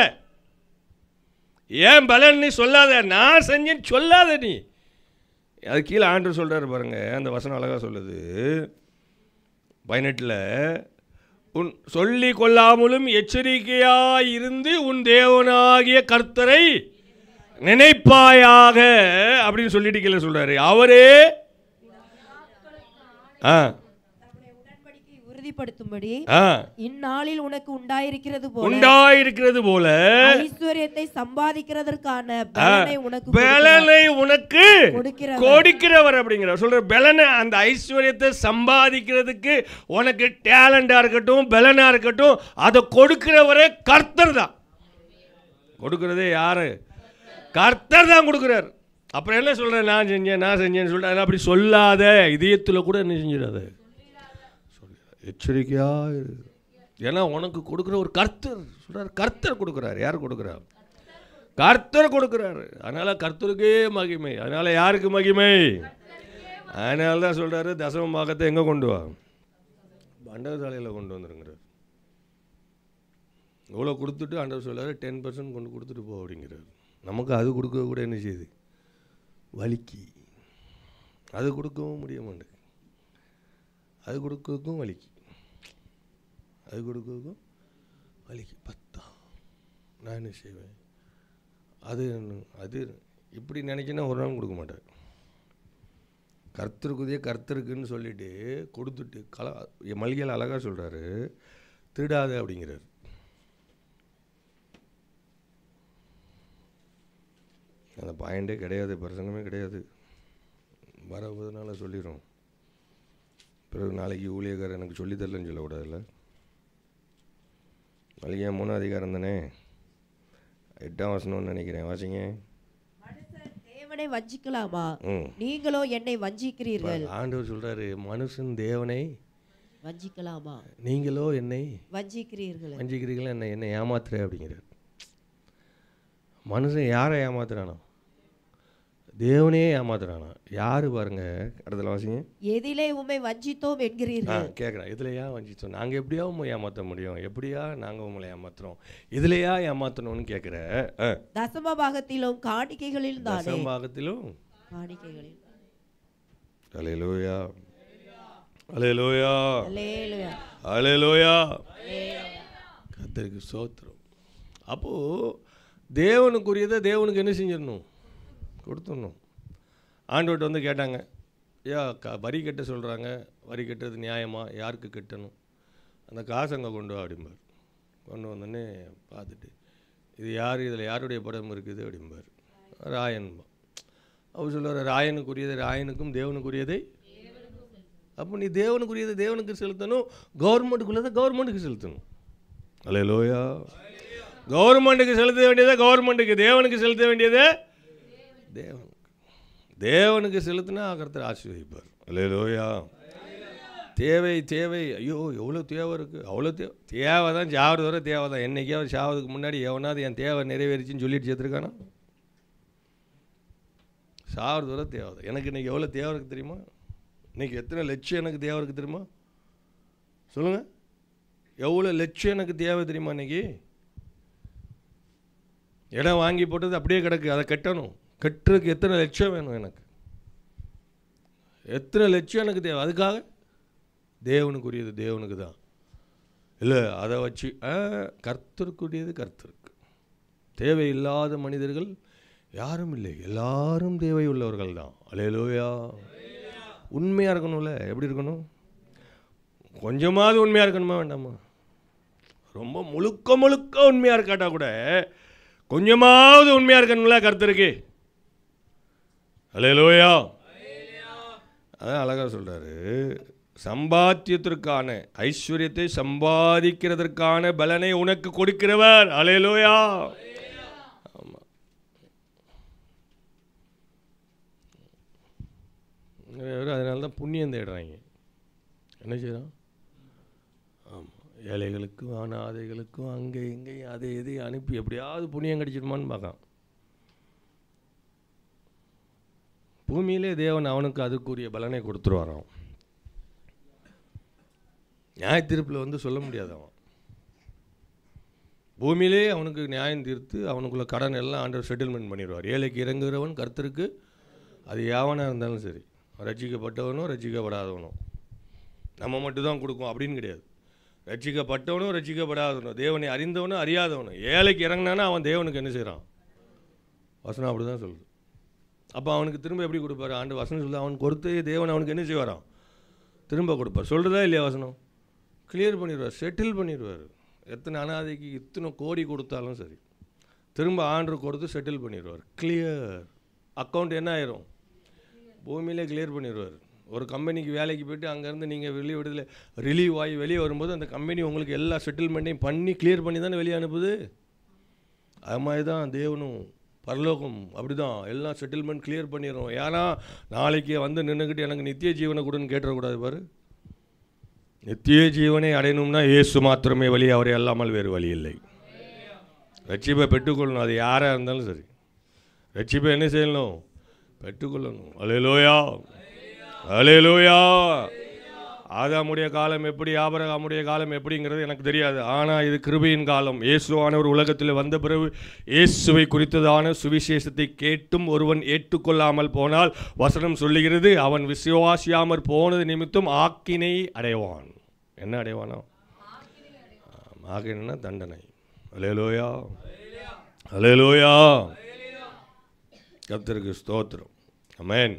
S5: ஏன் பலன் நீ சொல்லாத நான் செஞ்சேன்னு சொல்லாத நீ அது கீழே ஆண்டர் சொல்கிறாரு பாருங்க அந்த வசனம் அழகாக சொல்லுது பதினெட்டில் உன் சொல்லி கொள்ளாமலும் எச்சரிக்கையாய் இருந்து உன் தேவனாகிய கர்த்தரை நினைப்பாயாக அப்படின்னு சொல்லிட்டு கீழே சொல்றாரு அவரே ஆ
S4: தம்முடைய உடன்படிக்கையை உறுதிப்படுத்தும்படி
S5: ஆ
S4: இந்நாளில் உனக்கு உண்டாயிருக்கிறது போல
S5: உண்டாயிருக்கிறது போல
S4: ஐஸ்வர்யத்தை சம்பாதிக்கிறதற்கான பலனை உனக்கு
S5: பலனை உனக்கு
S4: கொடுக்கிறவர்.
S5: கொடுக்கிறவர் அப்படிங்கிற சொல்ற பலனை அந்த ஐஸ்வர்யத்தை சம்பாதிக்கிறதுக்கு உனக்கு டேலண்டா இருக்கட்டும் பலனா இருக்கட்டும் அதை கொடுக்கிறவரே கர்த்தர் தான் கொடுக்கிறதே யாரு கர்த்தர் தான் கொடுக்குறார் அப்புறம் என்ன சொல்றேன் நான் செஞ்சேன் நான் செஞ்சேன்னு சொல்லிட்டு அதெல்லாம் அப்படி சொல்லாத இதயத்தில் கூட என்ன செஞ்சிடாத எச்சரிக்கையா இரு. ஏன்னா உனக்கு கொடுக்குற ஒரு கர்த்தர் சொல்றாரு கர்த்தர் கொடுக்குறாரு யார் கொடுக்குறார் கர்த்தர் கொடுக்குறாரு அதனால கர்த்தருக்கே மகிமை அதனால யாருக்கு மகிமை அதனால தான் சொல்றாரு தசம பாகத்தை எங்கே கொண்டு வா பண்டகசாலையில் கொண்டு வந்துருங்கிறார் இவ்வளோ கொடுத்துட்டு ஆண்டவர் சொல்றாரு டென் பர்சன்ட் கொண்டு கொடுத்துட்டு போ அப்படிங்கிறார் நமக்கு அது கொடுக்க கூட என்ன செய்யுது வலிக்கு அது கொடுக்கவும் முடிய மாட்டேங்குது அது கொடுக்கறதுக்கும் வலிக்கு அது கொடுக்கறதுக்கும் வலிக்கு பத்தா நான் என்ன செய்வேன் அது என்ன- அது இப்படி நினைக்கினா ஒரு நாள் கொடுக்க மாட்டார் கர்த்தருக்குதே கர்த்தருக்குன்னு சொல்லிட்டு கொடுத்துட்டு கலா மளிகையில் அழகாக சொல்கிறாரு திருடாத அப்படிங்கிறார் அந்த பாயிண்டே கிடையாது பிரசங்கமே கிடையாது வரவுனால சொல்லிடும் பிறகு நாளைக்கு ஊழியக்காரர் எனக்கு சொல்லித் தரலன்னு சொல்லக்கூடாதுல்ல மளிகை மூணு அதிகாரம் தானே எட்டாம் வசனம்னு நினைக்கிறேன் வாசிங்க
S4: மனுஷன் தேவனை வஞ்சிக்கலாமா
S5: ம்
S4: நீங்களோ என்னை வஞ்சிக்கிறீர்கள்
S5: ஆண்டவர் சொல்றாரு மனுஷன் தேவனை
S4: வஞ்சிக்கலாமா
S5: நீங்களோ என்னை
S4: வஞ்சிக்கிறீர்கள்
S5: வஞ்சிக்கிறீங்களா என்ன என்னை ஏமாத்துற அப்படிங்கிறார் மனுஷன் யாரை ஏமாத்துறானோ தேவனே ஏமாத்துறானா யாரு பாருங்க இடத்துல வாசிங்க
S4: எதிலே உம்மை வஞ்சித்தோம்
S5: ஆ
S4: என்கிறீர்கள்
S5: கேட்குறேன் இதுலையா வஞ்சித்தோம் நாங்கள் எப்படியா உண்மை ஏமாற்ற முடியும் எப்படியா நாங்கள் உங்களை ஏமாத்துறோம் இதுலையா ஏமாற்றணும்னு கேட்குற
S4: தசம பாகத்திலும் காணிக்கைகளில் தானே
S5: தசம்பாகத்திலும்
S4: காணிக்கைகளில்
S5: அலையலோயா அலையலோயா
S4: அல்லேலூயா.
S5: அலையலோயா கத்தருக்கு சோத்திரம் அப்போது தேவனுக்குரியதை தேவனுக்கு என்ன செஞ்சிடணும் கொடுத்துடணும் ஆண்டவர்கிட்ட வந்து கேட்டாங்க ஐயா க வரி கட்ட சொல்கிறாங்க வரி கட்டுறது நியாயமா யாருக்கு கட்டணும் அந்த காசு அங்கே கொண்டு வா அப்படிம்பார் கொண்டு வந்தோடனே பார்த்துட்டு இது யார் இதில் யாருடைய படம் இருக்குது அப்படிம்பார் ராயன்பா அவர் சொல்லுவார் ராயனுக்குரியதை ராயனுக்கும் தேவனுக்குரியதை அப்போ நீ தேவனுக்குரியதை தேவனுக்கு செலுத்தணும் கவர்மெண்ட்டுக்குள்ளதை கவர்மெண்ட்டுக்கு செலுத்தணும் அலையலோயா கவர்மெண்ட்டுக்கு செலுத்த வேண்டியதை கவர்மெண்ட்டுக்கு தேவனுக்கு செலுத்த வேண்டியதை தேவனுக்கு தேவனுக்கு செலுத்தினா கர்த்தர் ஆசீர்வதிப்பார் அலையலோயா தேவை தேவை ஐயோ எவ்வளோ தேவை இருக்குது அவ்வளோ தேவை தேவை தான் சாவது வர தேவை தான் என்னைக்காவது சாவதுக்கு முன்னாடி எவனாவது என் தேவை நிறைவேறிச்சின்னு சொல்லிட்டு சேர்த்துருக்கானா சாவது வர தேவை தான் எனக்கு இன்றைக்கி எவ்வளோ தேவை இருக்குது தெரியுமா இன்றைக்கி எத்தனை லட்சம் எனக்கு தேவை இருக்குது தெரியுமா சொல்லுங்கள் எவ்வளோ லட்சம் எனக்கு தேவை தெரியுமா இன்னைக்கு இடம் வாங்கி போட்டது அப்படியே கிடக்கு அதை கட்டணும் கட்டுறதுக்கு எத்தனை லட்சம் வேணும் எனக்கு எத்தனை லட்சம் எனக்கு தேவை அதுக்காக தேவனுக்குரியது தேவனுக்கு தான் இல்லை அதை வச்சு ஆ, கர்த்தருக்குரியது கர்த்தருக்கு தேவையில்லாத மனிதர்கள் யாரும் இல்லை எல்லாரும் தேவை உள்ளவர்கள் தான் அலையலோயா உண்மையாக இருக்கணும்ல எப்படி இருக்கணும் கொஞ்சமாவது உண்மையாக இருக்கணுமா வேண்டாமா ரொம்ப முழுக்க முழுக்க உண்மையாக இருக்காட்டா கூட கொஞ்சமாவது உண்மையாக இருக்கணும்ல கர்த்தருக்கு அலையலோயா அதான் அழகாக சொல்கிறாரு சம்பாத்தியத்திற்கான ஐஸ்வர்யத்தை சம்பாதிக்கிறதற்கான பலனை உனக்கு கொடுக்கிறவர் அலையலோயா ஆமா நிறைய பேர் அதனால தான் புண்ணியம் தேடுறாங்க என்ன செய்யறோம் ஆமாம் ஏழைகளுக்கும் அனாதைகளுக்கும் அங்கே இங்கேயும் அதை இதையும் அனுப்பி எப்படியாவது புண்ணியம் கிடைச்சிடுமான்னு பார்க்கான் பூமியிலே தேவன் அவனுக்கு அதுக்குரிய பலனை கொடுத்துருவாராம் நியாய தீர்ப்பில் வந்து சொல்ல முடியாது அவன் பூமியிலே அவனுக்கு நியாயம் தீர்த்து அவனுக்குள்ள கடன் எல்லாம் ஆண்டவர் செட்டில்மெண்ட் பண்ணிடுவார் ஏழைக்கு இறங்குகிறவன் கர்த்தருக்கு அது யாவனாக இருந்தாலும் சரி ரட்சிக்கப்பட்டவனும் ரட்சிக்கப்படாதவனும் நம்ம மட்டும்தான் கொடுக்கும் அப்படின்னு கிடையாது ரட்சிக்கப்பட்டவனும் ரட்சிக்கப்படாதவனும் தேவனை அறிந்தவனும் அறியாதவனும் ஏழைக்கு இறங்கினானா அவன் தேவனுக்கு என்ன செய்கிறான் வசனம் அப்படி தான் சொல்லுது அப்போ அவனுக்கு திரும்ப எப்படி கொடுப்பாரு ஆண்டு வசனம் சொல்லுது அவன் கொடுத்து தேவன் அவனுக்கு என்ன செய்வாராம் திரும்ப கொடுப்பார் சொல்கிறதா இல்லையா வசனம் கிளியர் பண்ணிடுவார் செட்டில் பண்ணிடுவார் எத்தனை அனாதைக்கு இத்தனை கோடி கொடுத்தாலும் சரி திரும்ப ஆண்டு கொடுத்து செட்டில் பண்ணிடுவார் கிளியர் அக்கௌண்ட் என்ன ஆயிரும் பூமியிலே கிளியர் பண்ணிடுவார் ஒரு கம்பெனிக்கு வேலைக்கு போயிட்டு அங்கேருந்து நீங்கள் வெளியே விடுதலை ரிலீவ் ஆகி வெளியே வரும்போது அந்த கம்பெனி உங்களுக்கு எல்லா செட்டில்மெண்ட்டையும் பண்ணி கிளியர் பண்ணி தானே வெளியே அனுப்புது அது மாதிரி தான் தேவனும் பரலோகம் அப்படி தான் எல்லாம் செட்டில்மெண்ட் கிளியர் பண்ணிடுறோம் ஏன்னா நாளைக்கு வந்து நின்றுக்கிட்டு எனக்கு நித்திய ஜீவனை கொடுன்னு கேட்டுறக்கூடாது பாரு நித்திய ஜீவனை அடையணும்னா இயேசு மாத்திரமே வழி அவரை அல்லாமல் வேறு வழி இல்லை ரட்சிப்பை பெற்றுக்கொள்ளணும் அது யாராக இருந்தாலும் சரி ரட்சிப்பை என்ன செய்யணும் பெற்றுக்கொள்ளணும் அலையலோயா அலையலோயா ஆதாமுடைய காலம் எப்படி ஆபரகாமுடைய காலம் எப்படிங்கிறது எனக்கு தெரியாது ஆனால் இது கிருபையின் காலம் இயேசுவானவர் உலகத்தில் வந்த பிறகு இயேசுவை குறித்ததான சுவிசேஷத்தை கேட்டும் ஒருவன் ஏற்றுக்கொள்ளாமல் போனால் வசனம் சொல்லுகிறது அவன் விசுவாசியாமற் போனது நிமித்தம் ஆக்கினை அடைவான் என்ன அடைவானோ ஆம், ஆக்கினைனா தண்டனை அலேலோயா அலேலோயா கர்த்தருக்கு ஸ்தோத்திரம் அமேன்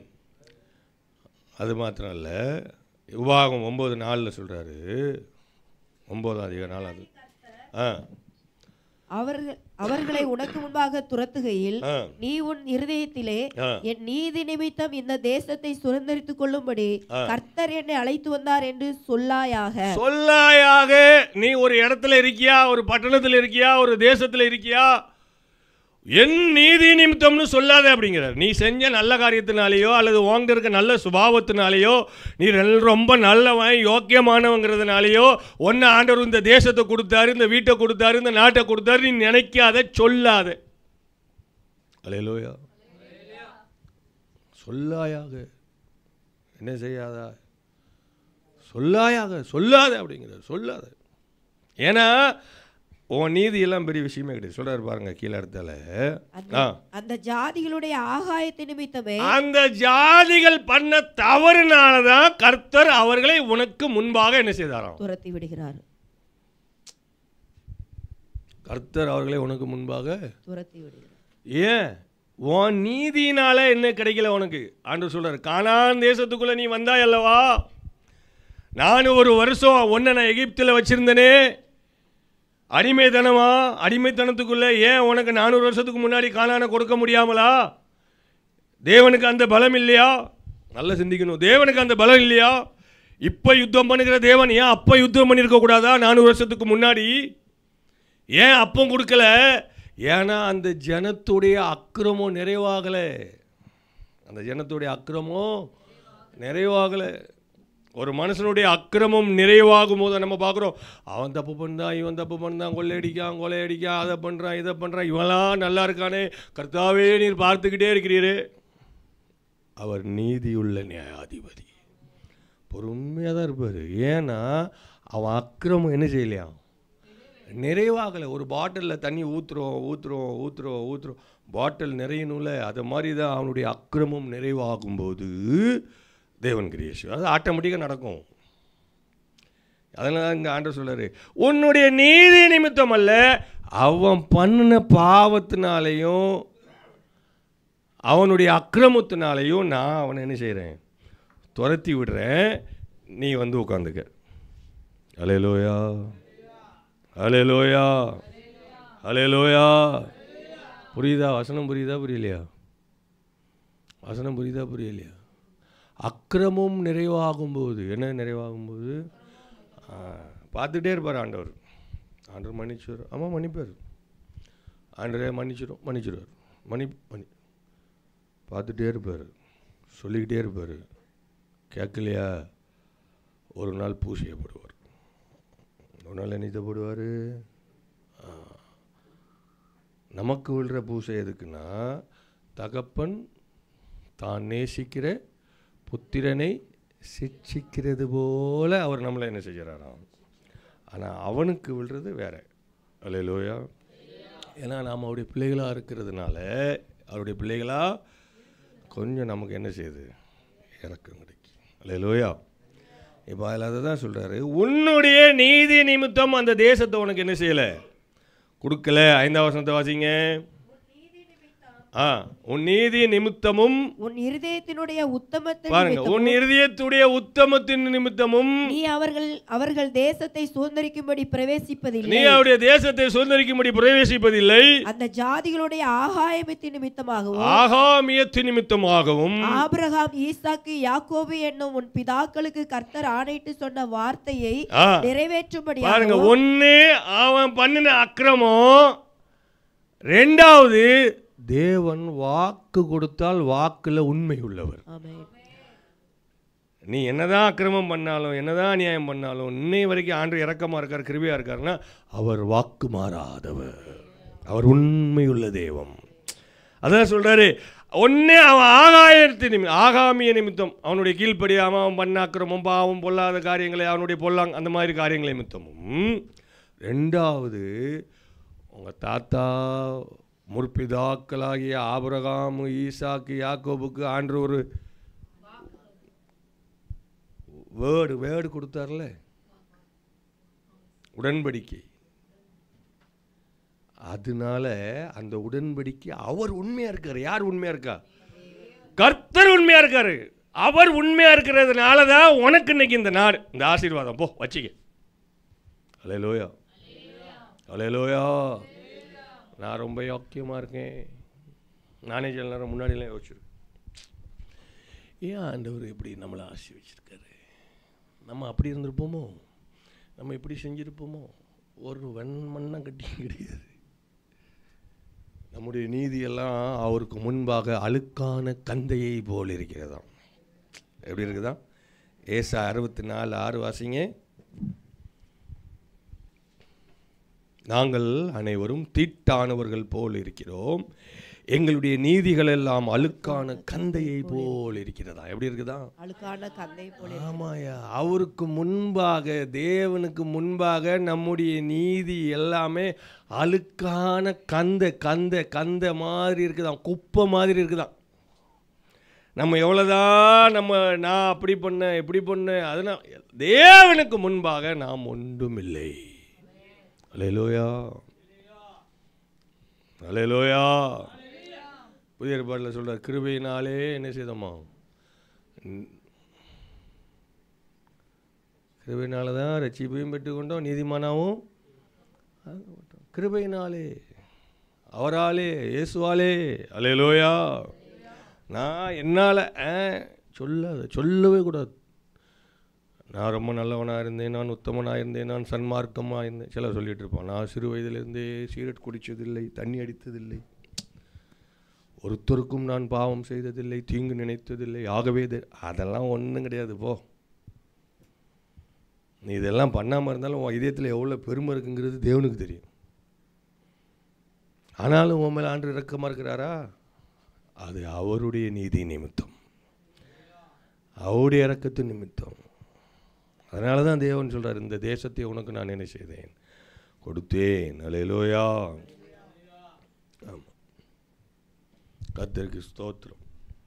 S5: அது மாத்திரம் இல்லை விவாகம் ஒம்பது நாளில் சொல்கிறாரு ஒம்போதாம் அதிக நாள் அது ஆ
S4: அவர்கள் அவர்களை உனக்கு முன்பாக துரத்துகையில்
S5: ஆ
S4: நீ உன் இருதயத்திலே
S5: ஆ
S4: என் நீதி நிமித்தம் இந்த தேசத்தை சுதந்திரித்துக் கொள்ளும்படி
S5: ஆ.
S4: கர்த்தர் என்னை அழைத்து வந்தார் என்று சொல்லாயாக
S5: சொல்லாயாக நீ ஒரு இடத்துல இருக்கியா ஒரு பட்டணத்தில் இருக்கியா ஒரு தேசத்தில் இருக்கியா என் நீதி நிமித்தம்னு சொல்லாத அப்படிங்கிறார் நீ செஞ்ச நல்ல காரியத்தினாலேயோ அல்லது உங்க இருக்க நல்ல சுபாவத்தினாலேயோ நீ ரெல்- ரொம்ப நல்லவன் யோக்கியமானவங்கிறதுனாலேயோ ஒன்று ஆண்டவர் இந்த தேசத்தை கொடுத்தாரு இந்த வீட்டை கொடுத்தாரு இந்த நாட்டை கொடுத்தாரு நீ நினைக்காத சொல்லாத அலையலோயா சொல்லாயாக என்ன செய்யாதா சொல்லாயாக சொல்லாத அப்படிங்கிறார் சொல்லாத ஏன்னா உன் நீதி எல்லாம் பெரிய விஷயமே கிடையாது சொல்றாரு பாருங்க கீழே இடத்துல
S4: அந்த
S5: ஆ.
S4: அந்த ஜாதிகளுடைய ஆகாயத்து நிமித்தமே
S5: அந்த ஜாதிகள் பண்ண தவறுனால தான் கர்த்தர் அவர்களை உனக்கு முன்பாக என்ன செய்தாராம்
S4: துரத்தி விடுகிறார்
S5: கர்த்தர் அவர்களை உனக்கு முன்பாக
S4: துரத்தி விடுகிறார்
S5: ஏன் உன் நீதினால என்ன கிடைக்கல உனக்கு ஆண்டு சொல்றாரு கானான் தேசத்துக்குள்ள நீ வந்தாய் அல்லவா நான் ஒரு வருஷம் ஒன்றை நான் எகிப்தில் வச்சிருந்தனே அடிமைத்தனமா அடிமைத்தனத்துக்குள்ள ஏன் உனக்கு நானூறு வருஷத்துக்கு முன்னாடி காணான கொடுக்க முடியாமலா தேவனுக்கு அந்த பலம் இல்லையா நல்லா சிந்திக்கணும் தேவனுக்கு அந்த பலம் இல்லையா இப்போ யுத்தம் பண்ணுகிற தேவன் ஏன் அப்போ யுத்தம் பண்ணியிருக்க கூடாதா நானூறு வருஷத்துக்கு முன்னாடி ஏன் அப்பம் கொடுக்கல ஏன்னா அந்த ஜனத்துடைய அக்கிரமம் நிறைவாகலை அந்த ஜனத்துடைய அக்கிரமம் நிறைவாகலை ஒரு மனுஷனுடைய அக்கிரமம் நிறைவாகும் போது நம்ம பார்க்குறோம் அவன் தப்பு பண்ணான் இவன் தப்பு பண்ணான் கொள்ளையடிக்கான் கொள்ளையடிக்கான் அதை பண்ணுறான் இதை பண்ணுறான் இவன்லாம் நல்லா இருக்கானே கர்த்தாவே நீர் பார்த்துக்கிட்டே இருக்கிறீரே அவர் நீதியுள்ள நியாயாதிபதி பொறுமையாக தான் இருப்பார் ஏன்னா அவன் அக்கிரமம் என்ன செய்யலையாம் நிறைவாகலை ஒரு பாட்டிலில் தண்ணி ஊற்றுறோம் ஊற்றுறோம் ஊற்றுறோம் ஊற்றுறோம் பாட்டில் நிறையணும்ல அது மாதிரி தான் அவனுடைய அக்கிரமம் நிறைவாகும்போது தேவன் கிரியேஷன் அது ஆட்டோமேட்டிக்காக நடக்கும் அதனால தான் இங்கே ஆண்டர் சொல்றாரு உன்னுடைய நீதி நிமித்தம் அல்ல அவன் பண்ணின பாவத்தினாலையும் அவனுடைய அக்கிரமத்தினாலையும் நான் அவனை என்ன செய்கிறேன் துரத்தி விடுறேன் நீ வந்து உட்காந்துக்க அலையலோயா அலையலோயா அலையலோயா புரியுதா வசனம் புரியுதா புரியலையா வசனம் புரியுதா புரியலையா அக்கிரமும் நிறைவாகும்போது என்ன நிறைவாகும்போது ஆ, பார்த்துட்டே இருப்பார் ஆண்டவர் ஆண்டவர் மன்னிச்சுவார் ஆமாம் மன்னிப்பார் ஆண்டவரே மன்னிச்சிடும் மன்னிச்சிடுவார் மன்னி மன்னி பார்த்துட்டே இருப்பார் சொல்லிக்கிட்டே இருப்பார் கேட்கலையா ஒரு நாள் பூ செய்யப்படுவார் ஒரு நாள் என்ன போடுவார் நமக்கு விழுற பூசை எதுக்குன்னா தகப்பன் தான் நேசிக்கிற புத்திரனை சிட்சிக்கிறது போல அவர் நம்மளை என்ன செய்கிறாராம் ஆனால் அவனுக்கு விழுறது வேற அல்லையிலோயா ஏன்னா நாம் அவருடைய பிள்ளைகளாக இருக்கிறதுனால அவருடைய பிள்ளைகளாக கொஞ்சம் நமக்கு என்ன செய்யுது இறக்கம் கிடைக்கும் அல்லையிலோயா இப்போ அதில் அதை தான் சொல்கிறாரு உன்னுடைய நீதி நிமித்தம் அந்த தேசத்தை உனக்கு என்ன செய்யலை கொடுக்கல ஐந்தாவது வசனத்தை வாசிங்க ஆ உன் நீதி நிமித்தமும்
S4: உன் இருதயத்தினுடைய உத்தமத்தின்
S5: பாருங்க
S4: நிமித்தமும்
S5: உன் இருதயத்துடைய உத்தமத்தின் நிமித்தமும்
S4: நீ அவர்கள் அவர்கள் தேசத்தை சுதந்திரிக்கும்படி
S5: நீ
S4: பிரவேசிப்பதில்லை
S5: அவருடைய தேசத்தை சுதந்திரிக்கும்படி பிரவேசிப்பதில்லை
S4: அந்த ஜாதிகளுடைய ஆகாயமத்தின் நிமித்தமாகவும்
S5: ஆகாமியத்தின் நிமித்தமாகவும்
S4: ஆபிரகாம் ஈசாக்கு யாக்கோபு என்னும் உன் பிதாக்களுக்கு கர்த்தர் ஆணையிட்டு சொன்ன வார்த்தையை
S5: ஆ,
S4: நிறைவேற்றும்படி
S5: பாருங்க ஒண்ணு அவன் பண்ணின அக்கிரமம் ரெண்டாவது தேவன் வாக்கு கொடுத்தால் வாக்குல உண்மை உள்ளவர் நீ என்னதான் அக்கிரமம் பண்ணாலும் என்னதான் அநியாயம் பண்ணாலும் இன்னை வரைக்கும் ஆண்டு இறக்கமா இருக்கார் கிருபியா இருக்காருன்னா அவர் வாக்கு மாறாதவர் அவர் உண்மையுள்ள தெய்வம் அதான் சொல்றாரு ஒன்னே அவன் ஆகாயத்து நிமி ஆகாமிய நிமித்தம் அவனுடைய கீழ்ப்படியாம அவன் பண்ண அக்கிரமம் பாவம் பொல்லாத காரியங்களை அவனுடைய பொல்லாங் அந்த மாதிரி காரியங்களை நிமித்தமும் ரெண்டாவது உங்கள் தாத்தா முற்பிதாக்களாகிய ஆபிரகாம் ஈசாக்கு யாக்கோபுக்கு ஆண்டு ஒரு வேர்டு வேர்டு கொடுத்தார்ல உடன்படிக்கை அதனால அந்த உடன்படிக்கை அவர் உண்மையா இருக்காரு யார் உண்மையா இருக்கா கர்த்தர் உண்மையா இருக்காரு அவர் உண்மையா இருக்கிறதுனால தான் உனக்கு இன்னைக்கு இந்த நாடு இந்த ஆசீர்வாதம் போ வச்சிக்க அலே லோயா அலே லோயா நான் ரொம்ப யோக்கியமாக இருக்கேன் நானே சில நேரம் முன்னாடிலாம் யோசிச்சிருக்கேன் ஏன் ஆண்டவர் இப்படி நம்மளை ஆசி வச்சிருக்காரு நம்ம அப்படி இருந்திருப்போமோ நம்ம இப்படி செஞ்சிருப்போமோ ஒரு வெண்மண்ணம் கட்டி கிடையாது நம்முடைய நீதியெல்லாம் அவருக்கு முன்பாக அழுக்கான கந்தையை போல் இருக்கிறதாம் எப்படி இருக்குதா ஏசா அறுபத்தி நாலு ஆறு வாசிங்க நாங்கள் அனைவரும் தீட்டானவர்கள் போல் இருக்கிறோம் எங்களுடைய நீதிகள் எல்லாம் அழுக்கான கந்தையை போல் இருக்கிறதா எப்படி இருக்குதா
S4: அழுக்கான கந்தை போல
S5: ஆமாயா அவருக்கு முன்பாக தேவனுக்கு முன்பாக நம்முடைய நீதி எல்லாமே அழுக்கான கந்த கந்த கந்த மாதிரி இருக்குதாம் குப்பை மாதிரி இருக்குதாம் நம்ம எவ்வளோதான் நம்ம நான் அப்படி பண்ணேன் இப்படி பண்ணேன் அதனால் தேவனுக்கு முன்பாக நாம் ஒன்றுமில்லை அலையலோயா அலையலோயா புதிய ஏற்பாட்டில் சொல்கிறார் கிருபையினாலே என்ன செய்தோமா கிருபையினால தான் ரட்சிப்பையும் பெற்றுக்கொண்டோம் நீதிமானாவும் ஆக்கப்பட்டோம். கிருபையினாலே அவராலே இயேசுவாலே அலையலோயா நான் என்னால் சொல்லாத சொல்லவே கூடாது நான் ரொம்ப நல்லவனாக இருந்தேன் நான் உத்தமனாக இருந்தேன் நான் சன்மார்க்கமாக இருந்தேன் சிலர் சொல்லிட்டு இருப்பான் நான் சிறு வயதிலிருந்தே சீரட் குடித்ததில்லை தண்ணி அடித்ததில்லை ஒருத்தருக்கும் நான் பாவம் செய்ததில்லை தீங்கு நினைத்ததில்லை ஆகவே இது- அதெல்லாம் ஒன்றும் கிடையாது போ நீ இதெல்லாம் பண்ணாமல் இருந்தாலும் உன் இதயத்தில் எவ்வளோ பெருமை இருக்குங்கிறது தேவனுக்கு தெரியும் ஆனாலும் உன் மேலே ஆண்டு இறக்கமாக இருக்கிறாரா அது அவருடைய நீதி நிமித்தம் அவருடைய இறக்கத்து நிமித்தம் அதனால தான் தேவன் சொல்றார் இந்த தேசத்தை உனக்கு நான் என்ன செய்தேன் கொடுத்தேன் அலையிலோயா ஆமாம் கர்த்தருக்கு ஸ்தோத்திரம்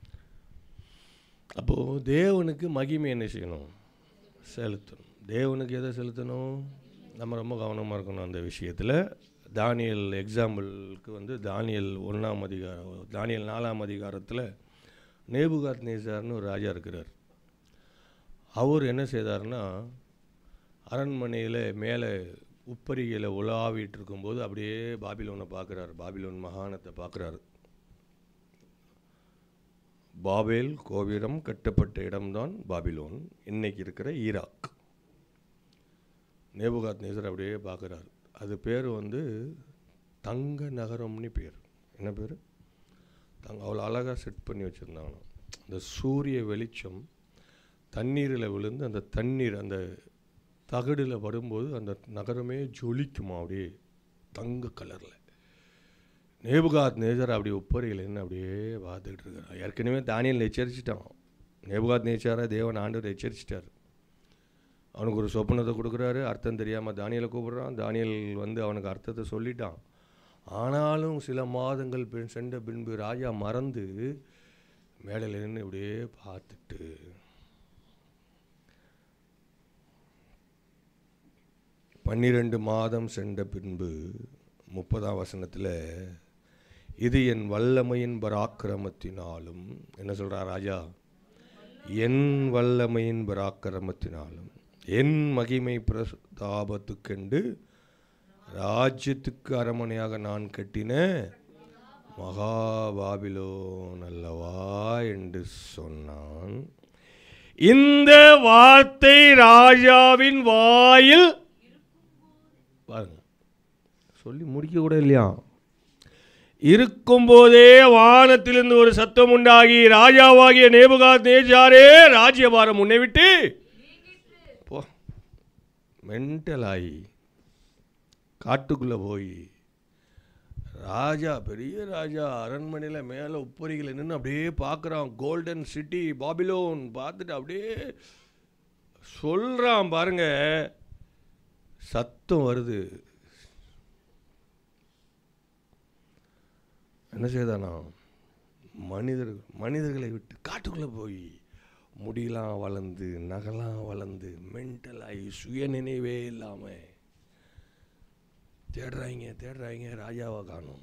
S5: அப்போது தேவனுக்கு மகிமை என்ன செய்யணும் செலுத்தணும் தேவனுக்கு எதை செலுத்தணும் நம்ம ரொம்ப கவனமாக இருக்கணும் அந்த விஷயத்தில் தானியல் எக்ஸாம்பிளுக்கு வந்து தானியல் ஒன்றாம் அதிகாரம் தானியல் நாலாம் அதிகாரத்தில் நேபுகாத் நேசார்னு ஒரு ராஜா இருக்கிறார் அவர் என்ன செய்தார்னா அரண்மனையில் மேலே உப்பரிகையில் உலாவிட்டு இருக்கும்போது அப்படியே பாபிலோனை பார்க்குறாரு பாபிலோன் மகாணத்தை பார்க்குறாரு பாபேல் கோபுரம் கட்டப்பட்ட இடம்தான் பாபிலோன் இன்னைக்கு இருக்கிற ஈராக் நேபுகாத் நேசர் அப்படியே பார்க்குறாரு அது பேர் வந்து தங்க நகரம்னு பேர் என்ன பேர் தங்க அவ்வளோ அழகாக செட் பண்ணி வச்சுருந்தாங்களாம் அந்த சூரிய வெளிச்சம் தண்ணீரில் விழுந்து அந்த தண்ணீர் அந்த தகடில் படும்போது அந்த நகரமே ஜொலிக்குமா அப்படியே தங்க கலரில் நேபுகாத் நேச்சர் அப்படி உப்பரிகள் என்ன அப்படியே பார்த்துக்கிட்டு இருக்கிறான் ஏற்கனவே தானியல் எச்சரிச்சிட்டான் நேபுகாத் நேச்சாரை தேவன் ஆண்டவர் எச்சரிச்சிட்டார் அவனுக்கு ஒரு சொப்பனத்தை கொடுக்குறாரு அர்த்தம் தெரியாமல் தானியலை கூப்பிடுறான் தானியல் வந்து அவனுக்கு அர்த்தத்தை சொல்லிட்டான் ஆனாலும் சில மாதங்கள் பின் சென்ற பின்பு ராஜா மறந்து மேடையில் நின்று இப்படியே பார்த்துட்டு பன்னிரண்டு மாதம் சென்ற பின்பு முப்பதாம் வசனத்தில் இது என் வல்லமையின் பராக்கிரமத்தினாலும் என்ன சொல்கிறார் ராஜா என் வல்லமையின் பராக்கிரமத்தினாலும் என் மகிமை பிரதாபத்துக்கெண்டு ராஜ்யத்துக்கு அரமனையாக நான் கட்டின மகாபாபிலோன் அல்லவா என்று சொன்னான் இந்த வார்த்தை ராஜாவின் வாயில் பாருங்க சொல்லி முடிக்க கூட இல்லையா இருக்கும்போதே வானத்திலிருந்து ஒரு சத்தம் உண்டாகி ராஜாவாகிய நேபுகாத் நேஜாரே ராஜ்யபாரம் உன்னை விட்டு போ மென்டலாகி காட்டுக்குள்ளே போய் ராஜா பெரிய ராஜா அரண்மனையில் மேலே உப்பரிகளை நின்று அப்படியே பார்க்குறான் கோல்டன் சிட்டி பாபிலோன் பார்த்துட்டு அப்படியே சொல்கிறான் பாருங்க சத்தம் வருது என்ன செய்தானா மனிதர்கள் மனிதர்களை விட்டு காட்டுக்குள்ளே போய் முடியெல்லாம் வளர்ந்து நகலாம் வளர்ந்து மென்டலாகி சுயநினைவே இல்லாமல் தேடுறாங்க தேடுறாங்க ராஜாவை காணும்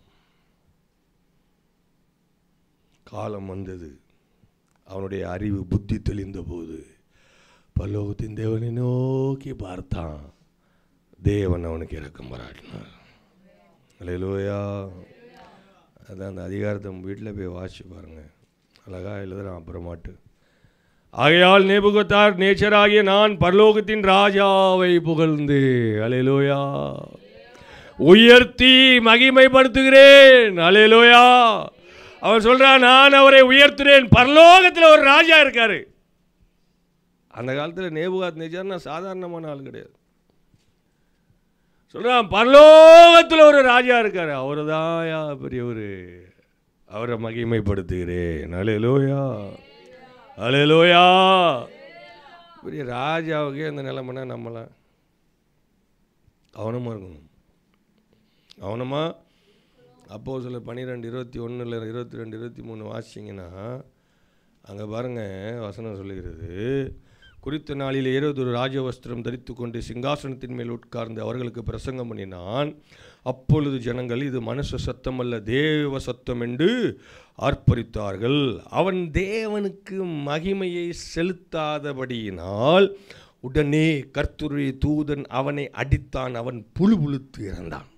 S5: காலம் வந்தது அவனுடைய அறிவு புத்தி தெளிந்த போது பல்லோகத்தின் தேவனை நோக்கி பார்த்தான் தேவன் அவனுக்கு இறக்கம் பாராட்டினார் அலையிலோயா அதான் அந்த அதிகாரத்தை வீட்டில் போய் வாசிச்சு பாருங்க அழகாக எழுதுறான் அப்புறமாட்டு ஆகையால் நேபுகத்தார் நேச்சராகிய நான் பரலோகத்தின் ராஜாவை புகழ்ந்து அலையிலோயா உயர்த்தி மகிமைப்படுத்துகிறேன் அலையிலோயா அவன் சொல்றான் நான் அவரை உயர்த்துறேன் பரலோகத்தில் ஒரு ராஜா இருக்காரு அந்த காலத்தில் நேபுகாத் நேச்சார்னா சாதாரணமான ஆள் கிடையாது சொல்றான் பரலோகத்தில் ஒரு ராஜா இருக்காரு அவரு தான் பெரியவர் அவரை மகிமைப்படுத்துகிறேன் அலையலோயா அலையலோயா பெரிய ராஜாவுக்கே அந்த நிலைமைனா நம்மளாம் கவனமாக இருக்கணும் கவனமாக அப்போ சில பன்னிரெண்டு இருபத்தி ஒன்றில் இருபத்தி ரெண்டு இருபத்தி மூணு வாசிச்சிங்கன்னா அங்கே பாருங்கள் வசனம் சொல்லுகிறது குறித்த நாளில் ஏறதொரு ராஜவஸ்திரம் தரித்து கொண்டு சிங்காசனத்தின் மேல் உட்கார்ந்து அவர்களுக்கு பிரசங்கம் பண்ணினான் அப்பொழுது ஜனங்கள் இது மனுஷ சத்தம் அல்ல தேவ சத்தம் என்று ஆர்ப்பரித்தார்கள் அவன் தேவனுக்கு மகிமையை செலுத்தாதபடியினால் உடனே கர்த்தருடைய தூதன் அவனை அடித்தான் அவன் புழு புழுத்து இறந்தான்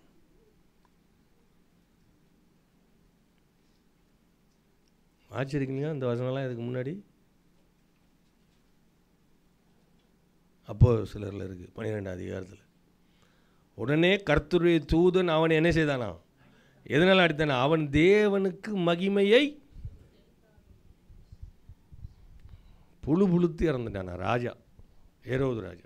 S5: ஆச்சரிக்கீங்களா இந்த வசனம்லாம் இதுக்கு முன்னாடி அப்போ சிலரில் இருக்குது பன்னிரெண்டு அதிகாரத்தில் உடனே கர்த்தருடைய தூதன் அவன் என்ன செய்தானா எதனால் அடித்தானா அவன் தேவனுக்கு மகிமையை புழு புழுத்து இறந்துட்டானா ராஜா ஏரோது ராஜா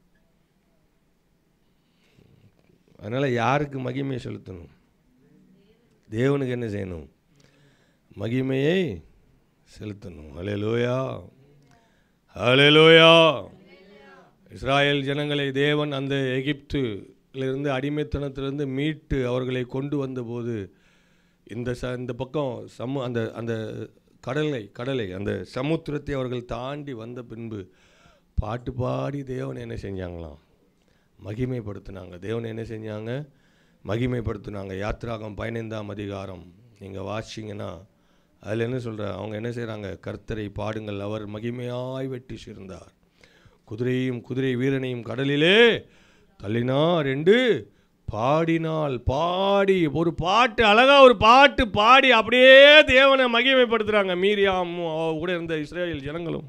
S5: அதனால் யாருக்கு மகிமையை செலுத்தணும் தேவனுக்கு என்ன செய்யணும் மகிமையை செலுத்தணும் அலையலோயா அலையலோயா இஸ்ராயேல் ஜனங்களை தேவன் அந்த எகிப்துலேருந்து அடிமைத்தனத்திலிருந்து மீட்டு அவர்களை கொண்டு வந்தபோது இந்த ச இந்த பக்கம் சமு அந்த அந்த கடலை கடலை அந்த சமுத்திரத்தை அவர்கள் தாண்டி வந்த பின்பு பாட்டு பாடி தேவனை என்ன செஞ்சாங்களாம் மகிமைப்படுத்தினாங்க தேவனை என்ன செஞ்சாங்க மகிமைப்படுத்தினாங்க யாத்ராகம் பதினைந்தாம் அதிகாரம் நீங்கள் வாசிங்கன்னா அதில் என்ன சொல்கிற அவங்க என்ன செய்கிறாங்க கர்த்தரை பாடுங்கள் அவர் மகிமையாய் வெட்டி சேர்ந்தார் குதிரையும் குதிரை வீரனையும் கடலிலே தள்ளினார் என்று பாடினால் பாடி ஒரு பாட்டு அழகா ஒரு பாட்டு பாடி அப்படியே தேவனை மகிமைப்படுத்துறாங்க மீரியாமும் அவ கூட இருந்த இஸ்ரேல் ஜனங்களும்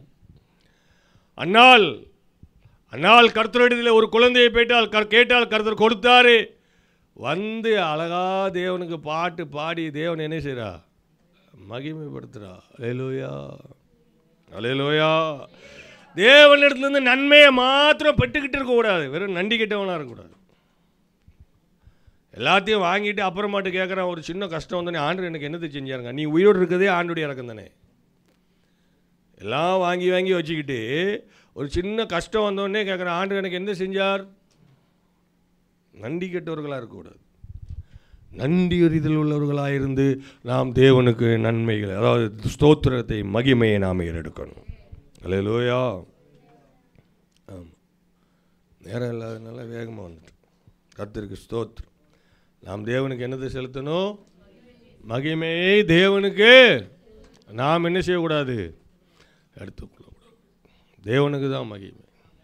S5: அன்னால் அன்னால் கர்த்தரிடத்தில் ஒரு குழந்தையை போயிட்டால் கர் கேட்டால் கர்த்தர் கொடுத்தாரு வந்து அழகா தேவனுக்கு பாட்டு பாடி தேவன் என்ன செய்றா மகிமைப்படுத்துறா அலையலோயா அலையலோயா தேவனிடத்துலேருந்து நன்மையை மாத்திரம் பெற்றுக்கிட்டு இருக்கக்கூடாது வெறும் நண்டி கெட்டவனாக இருக்கக்கூடாது எல்லாத்தையும் வாங்கிட்டு அப்புறமாட்டு கேட்குறான் ஒரு சின்ன கஷ்டம் வந்தோடனே ஆண்டு எனக்கு என்னது செஞ்சாருங்க நீ உயிரோடு இருக்கதே ஆண்டுடைய இறக்கம் தானே எல்லாம் வாங்கி வாங்கி வச்சுக்கிட்டு ஒரு சின்ன கஷ்டம் வந்தோடனே கேட்குறேன் ஆண்டு எனக்கு என்ன செஞ்சார் நன்றி கெட்டவர்களாக இருக்கக்கூடாது நன்றி அறிதல் உள்ளவர்களாக இருந்து நாம் தேவனுக்கு நன்மைகள் அதாவது ஸ்தோத்திரத்தை மகிமையை நாம் ஏறெடுக்கணும் அல்லேலூயா ஆமாம் நேரம் இல்லாதனால வேகமாக வந்துட்டு கர்த்தருக்கு ஸ்தோத்திரம் நாம் தேவனுக்கு என்னது செலுத்தணும் மகிமையை தேவனுக்கு நாம் என்ன செய்யக்கூடாது எடுத்துக்கொள்ளக்கூடாது தேவனுக்கு தான் மகிமை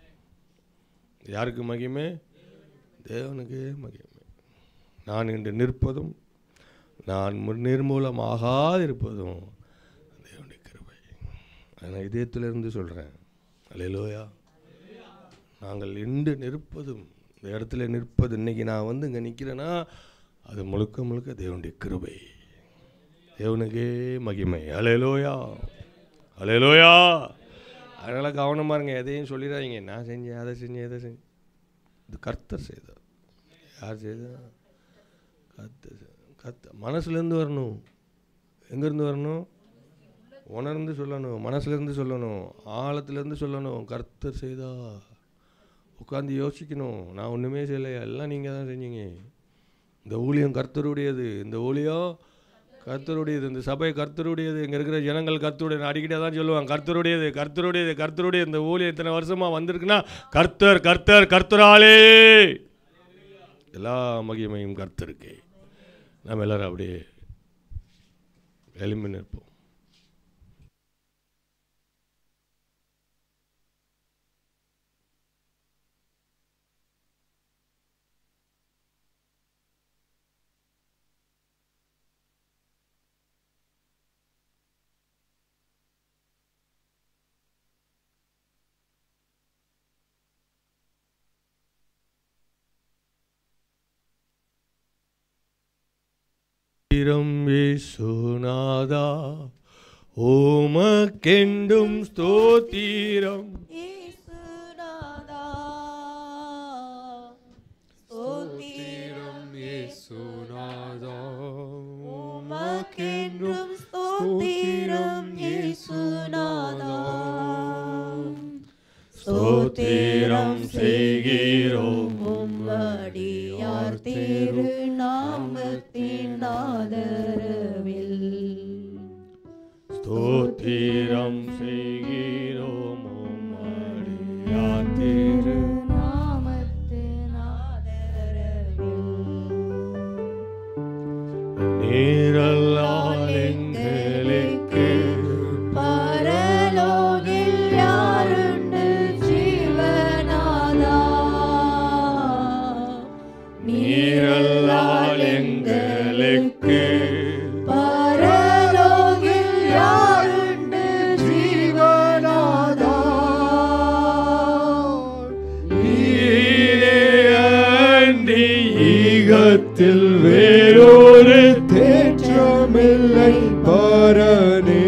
S5: யாருக்கு மகிமை தேவனுக்கே மகிமை நான் இன்று நிற்பதும் நான் முன் நிர்மூலமாகாதிருப்பதும் தேவனுடைய கிருபை நான் இதயத்திலிருந்து சொல்கிறேன் அல்லேலூயா நாங்கள் இன்று நிற்பதும் இந்த இடத்துல நிற்பது இன்னைக்கு நான் வந்து இங்கே நிற்கிறேன்னா அது முழுக்க முழுக்க தேவனுடைய கிருபை தேவனுக்கே மகிமை அலையலோயா அலையலோயா அதனால் கவனமாக இருங்க எதையும் சொல்லிடாதீங்க நான் செஞ்சேன் அதை செஞ்சேன் எதை செஞ்சேன் இது கர்த்தர் செய்தார் யார் செய்தா கர்த்தர் செய்தார். கர்த்தர் மனசுலேருந்து வரணும் எங்கேருந்து வரணும் உணர்ந்து சொல்லணும் மனசுலேருந்து சொல்லணும் ஆழத்துலேருந்து சொல்லணும் கர்த்தர் செய்தா உட்காந்து யோசிக்கணும் நான் ஒன்றுமே செய்யலை எல்லாம் நீங்கள் தான் செஞ்சீங்க இந்த ஊழியம் கர்த்தருடையது இந்த ஊழியம் கர்த்தருடையது இந்த சபை கர்த்தருடையது இங்கே இருக்கிற ஜனங்கள் கர்த்தருடைய நான் அடிக்கடி தான் சொல்லுவாங்க கர்த்தருடையது கர்த்தருடையது கர்த்தருடைய இந்த ஊழியம் இத்தனை வருஷமாக வந்திருக்குன்னா கர்த்தர் கர்த்தர் கர்த்தராலே எல்லா மகிமையும் கர்த்தருக்கு நம்ம எல்லாரும் அப்படியே எலும்பி நிற்போம் ஸ்தோத்திரம் இயேசுநாதா ஓமக்கெண்டும் ஸ்தோத்திரம்
S4: இயேசுநாதா, ஸ்தோத்திரம் உமக்கென்றும் ஸ்தோத்திரம் இயேசுநாதா.
S5: ஸ்தோத்திரம் செய்கிறோம்
S4: உம்மடியார் திருநாமத்தின் ஆதரவில்
S5: ஸ்தோத்திரம் செய்கிறோம் உம்மடியார் திரு
S4: நாமத்தின் ஆதரவில்
S5: நீரல்லால் எங்களுக்கு
S4: பரலோகில் யாருண்டு ஜீவநாதா
S5: நீரல்லால் எங்களுக்கு
S4: பரலோகில் யாருண்டு ஜீவநாதா
S5: நீரே அன்றி ஈகத்தில் வேறொரு
S1: தேற்றமில்லை பரனே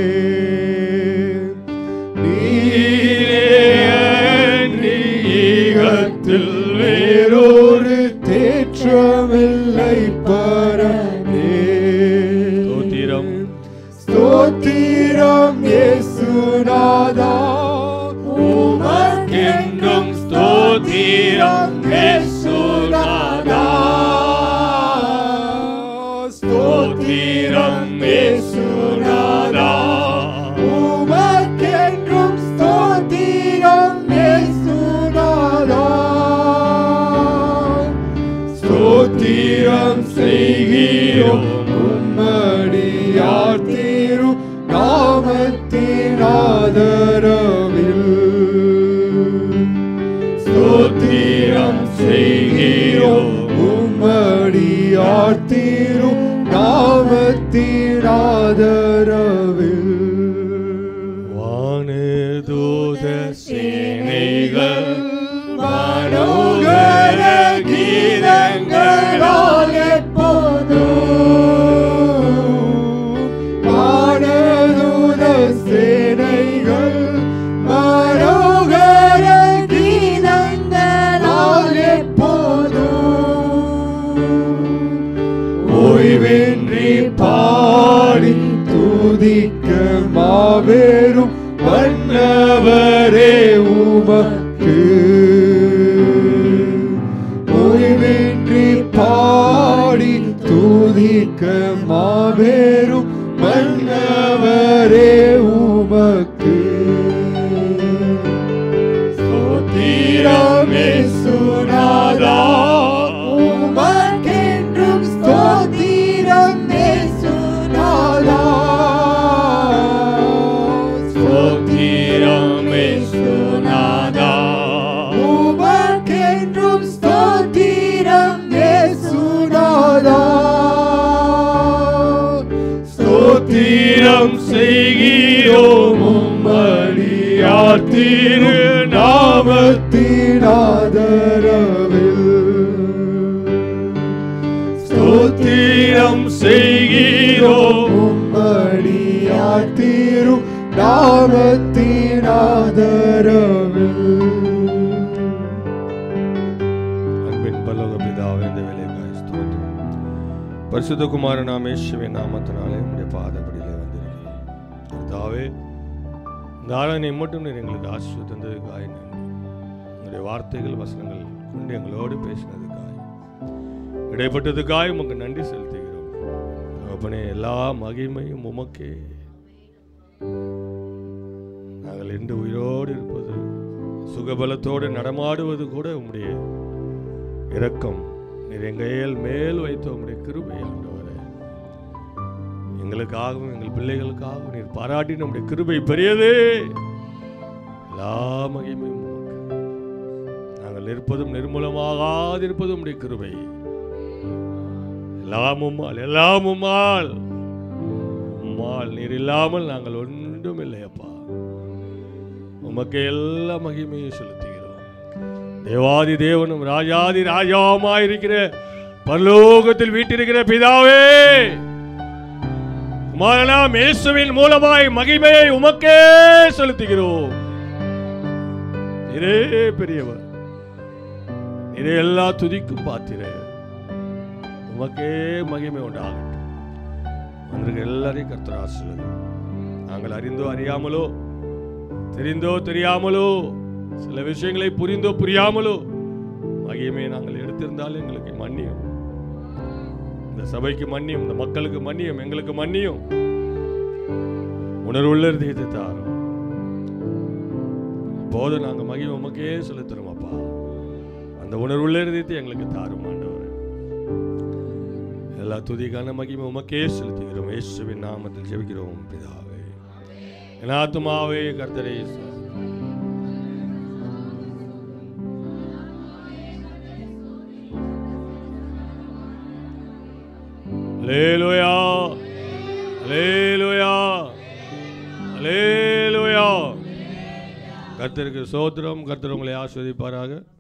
S5: நீரே அன்றி ஈகத்தில் வேறொரு
S1: தேற்றமில்லை பரனே
S5: ஸ்தோத்திரம்
S1: ஸ்தோத்திரம் இயேசுநாதா
S5: உமக்கென்றும் ஸ்தோத்திரம் இயேசுநாதா. ஸ்தோத்திரம் இயேசுநாதா.
S1: உமக்கென்றும் ஸ்தோத்திரம் இயேசுநாதா ஸ்தோத்திரம் செய்கிறோம் உம்மடியார் திரு நாமத்தின் ஆதரவில்
S5: ஸ்தோத்திரம் செய்
S1: நாமத்தின் ஆதரவில்
S5: வானதூத சேனைகள்
S1: மனோகர கீதங்களால் எப்போதும் வானதூத சேனைகள் மனோகர கீதங்களால் எப்போதும் ஓய்வின்றி பாடி துதிக்க மாபெரும் வண்ணவரே உமக்கு ஓய்வின்றி பாடி துதிக்க மாபெரும் வண்ணவரே உமக்கு ஸ்தோத்திரமே சுனாதா உமக்கென்றும் ஸ்தோத்திரம் சுனாதா ஸ்தோத்திரமே சுனாதா உமக்கென்றும் ஸ்தோத்திரம் சுனாதா ஸ்தோத்திரம் செய்கிறோம் உம்மடியார் திரு நாமத்தின் ஆதரவில் ஸ்தோத்திரம் செய்கிறோம் உம்மடியார் திரு நாமத்தின் ஆதரவில்
S5: அன்பின் பல்லோக பிதாவே இந்த வேலைக்காய் ஸ்தோத்திரம் பரிசுத்த குமாரன் நாமேஸ்வரின் நாமத்தினாலே உடைய பாதப்படியிலே வந்திருக்கிறோம் கர்த்தாவே இந்த ஆராதனை மட்டும் நீர் எங்களுக்கு ஆசிர்வாதம் தந்ததுக்காய் நன்றி உங்களுடைய வார்த்தைகள் வசனங்கள் கொண்டு எங்களோடு பேசினதுக்காய் இடைப்பட்டதுக்காய் உமக்கு நன்றி செலுத்துகிறோம் அப்பனே எல்லா மகிமையும் உமக்கே நாங்கள் இன்று உயிரோடு இருப்பது சுகபலத்தோடு நடமாடுவது கூட உம்முடைய இரக்கம் நீர் எங்கள் மேல் வைத்த உம்முடைய கிருபை ஆண்டவரே எங்களுக்காகவும் எங்கள் பிள்ளைகளுக்காகவும் நீர் பாராட்டி நம்முடைய கிருபை பெரியது எல்லா மகிமையும் உமக்கு. நாங்கள் இருப்பதும் நிர்மூலமாகாதிருப்பதும் உம்முடைய கிருபை எல்லாம் உம்மால் எல்லாம் உம்மால் உம்மால் நீர் இல்லாமல் நாங்கள் ஒன்றும் இல்லையப்பா உமக்கு எல்லா மகிமையும் செலுத்துகிறோம் தேவாதி தேவனும் ராஜாதி ராஜாவுமாயிருக்கிற பரலோகத்தில் வீட்டிருக்கிற பிதாவே குமாரனாம் இயேசுவின் மூலமாய் மகிமையை உமக்கே செலுத்துகிறோம் இதே பெரியவர் இதே எல்லா துதிக்கும் பாத்திர உமக்கே மகிமை உண்டாகட்டும் வந்திருக்க எல்லாரையும் கர்த்தர் ஆசீர்வதி நாங்கள் அறிந்தோ அறியாமலோ தெரிந்தோ தெரியாமலோ சில விஷயங்களை புரிந்தோ புரியாமலோ மகிமையை நாங்கள் எடுத்திருந்தாலும் எங்களுக்கு மன்னியும் இந்த சபைக்கு மன்னியும் இந்த மக்களுக்கு மன்னியும் எங்களுக்கு மன்னியும் உணர்வுள்ள இருதயத்தை தாரும் போது நாங்கள் மகிமை உமக்கே செலுத்துறோம் அப்பா அந்த உணர்வுள்ள இருதயத்தை எங்களுக்கு தாரும் ஆண்டவரே எல்லா துதிக்கான மகிமை உமக்கே செலுத்துகிறோம் இயேசுவின் நாமத்தில் ஜெபிக்கிறோம் பிதாவே என் ஆத்துமாவே கர்த்தரை ஸ்தோத்திரம். அல்லேலூயா அல்லேலூயா அல்லேலூயா கர்த்தருக்கு சோத்திரம் கர்த்தர் உங்களை ஆஸ்வதிப்பாராக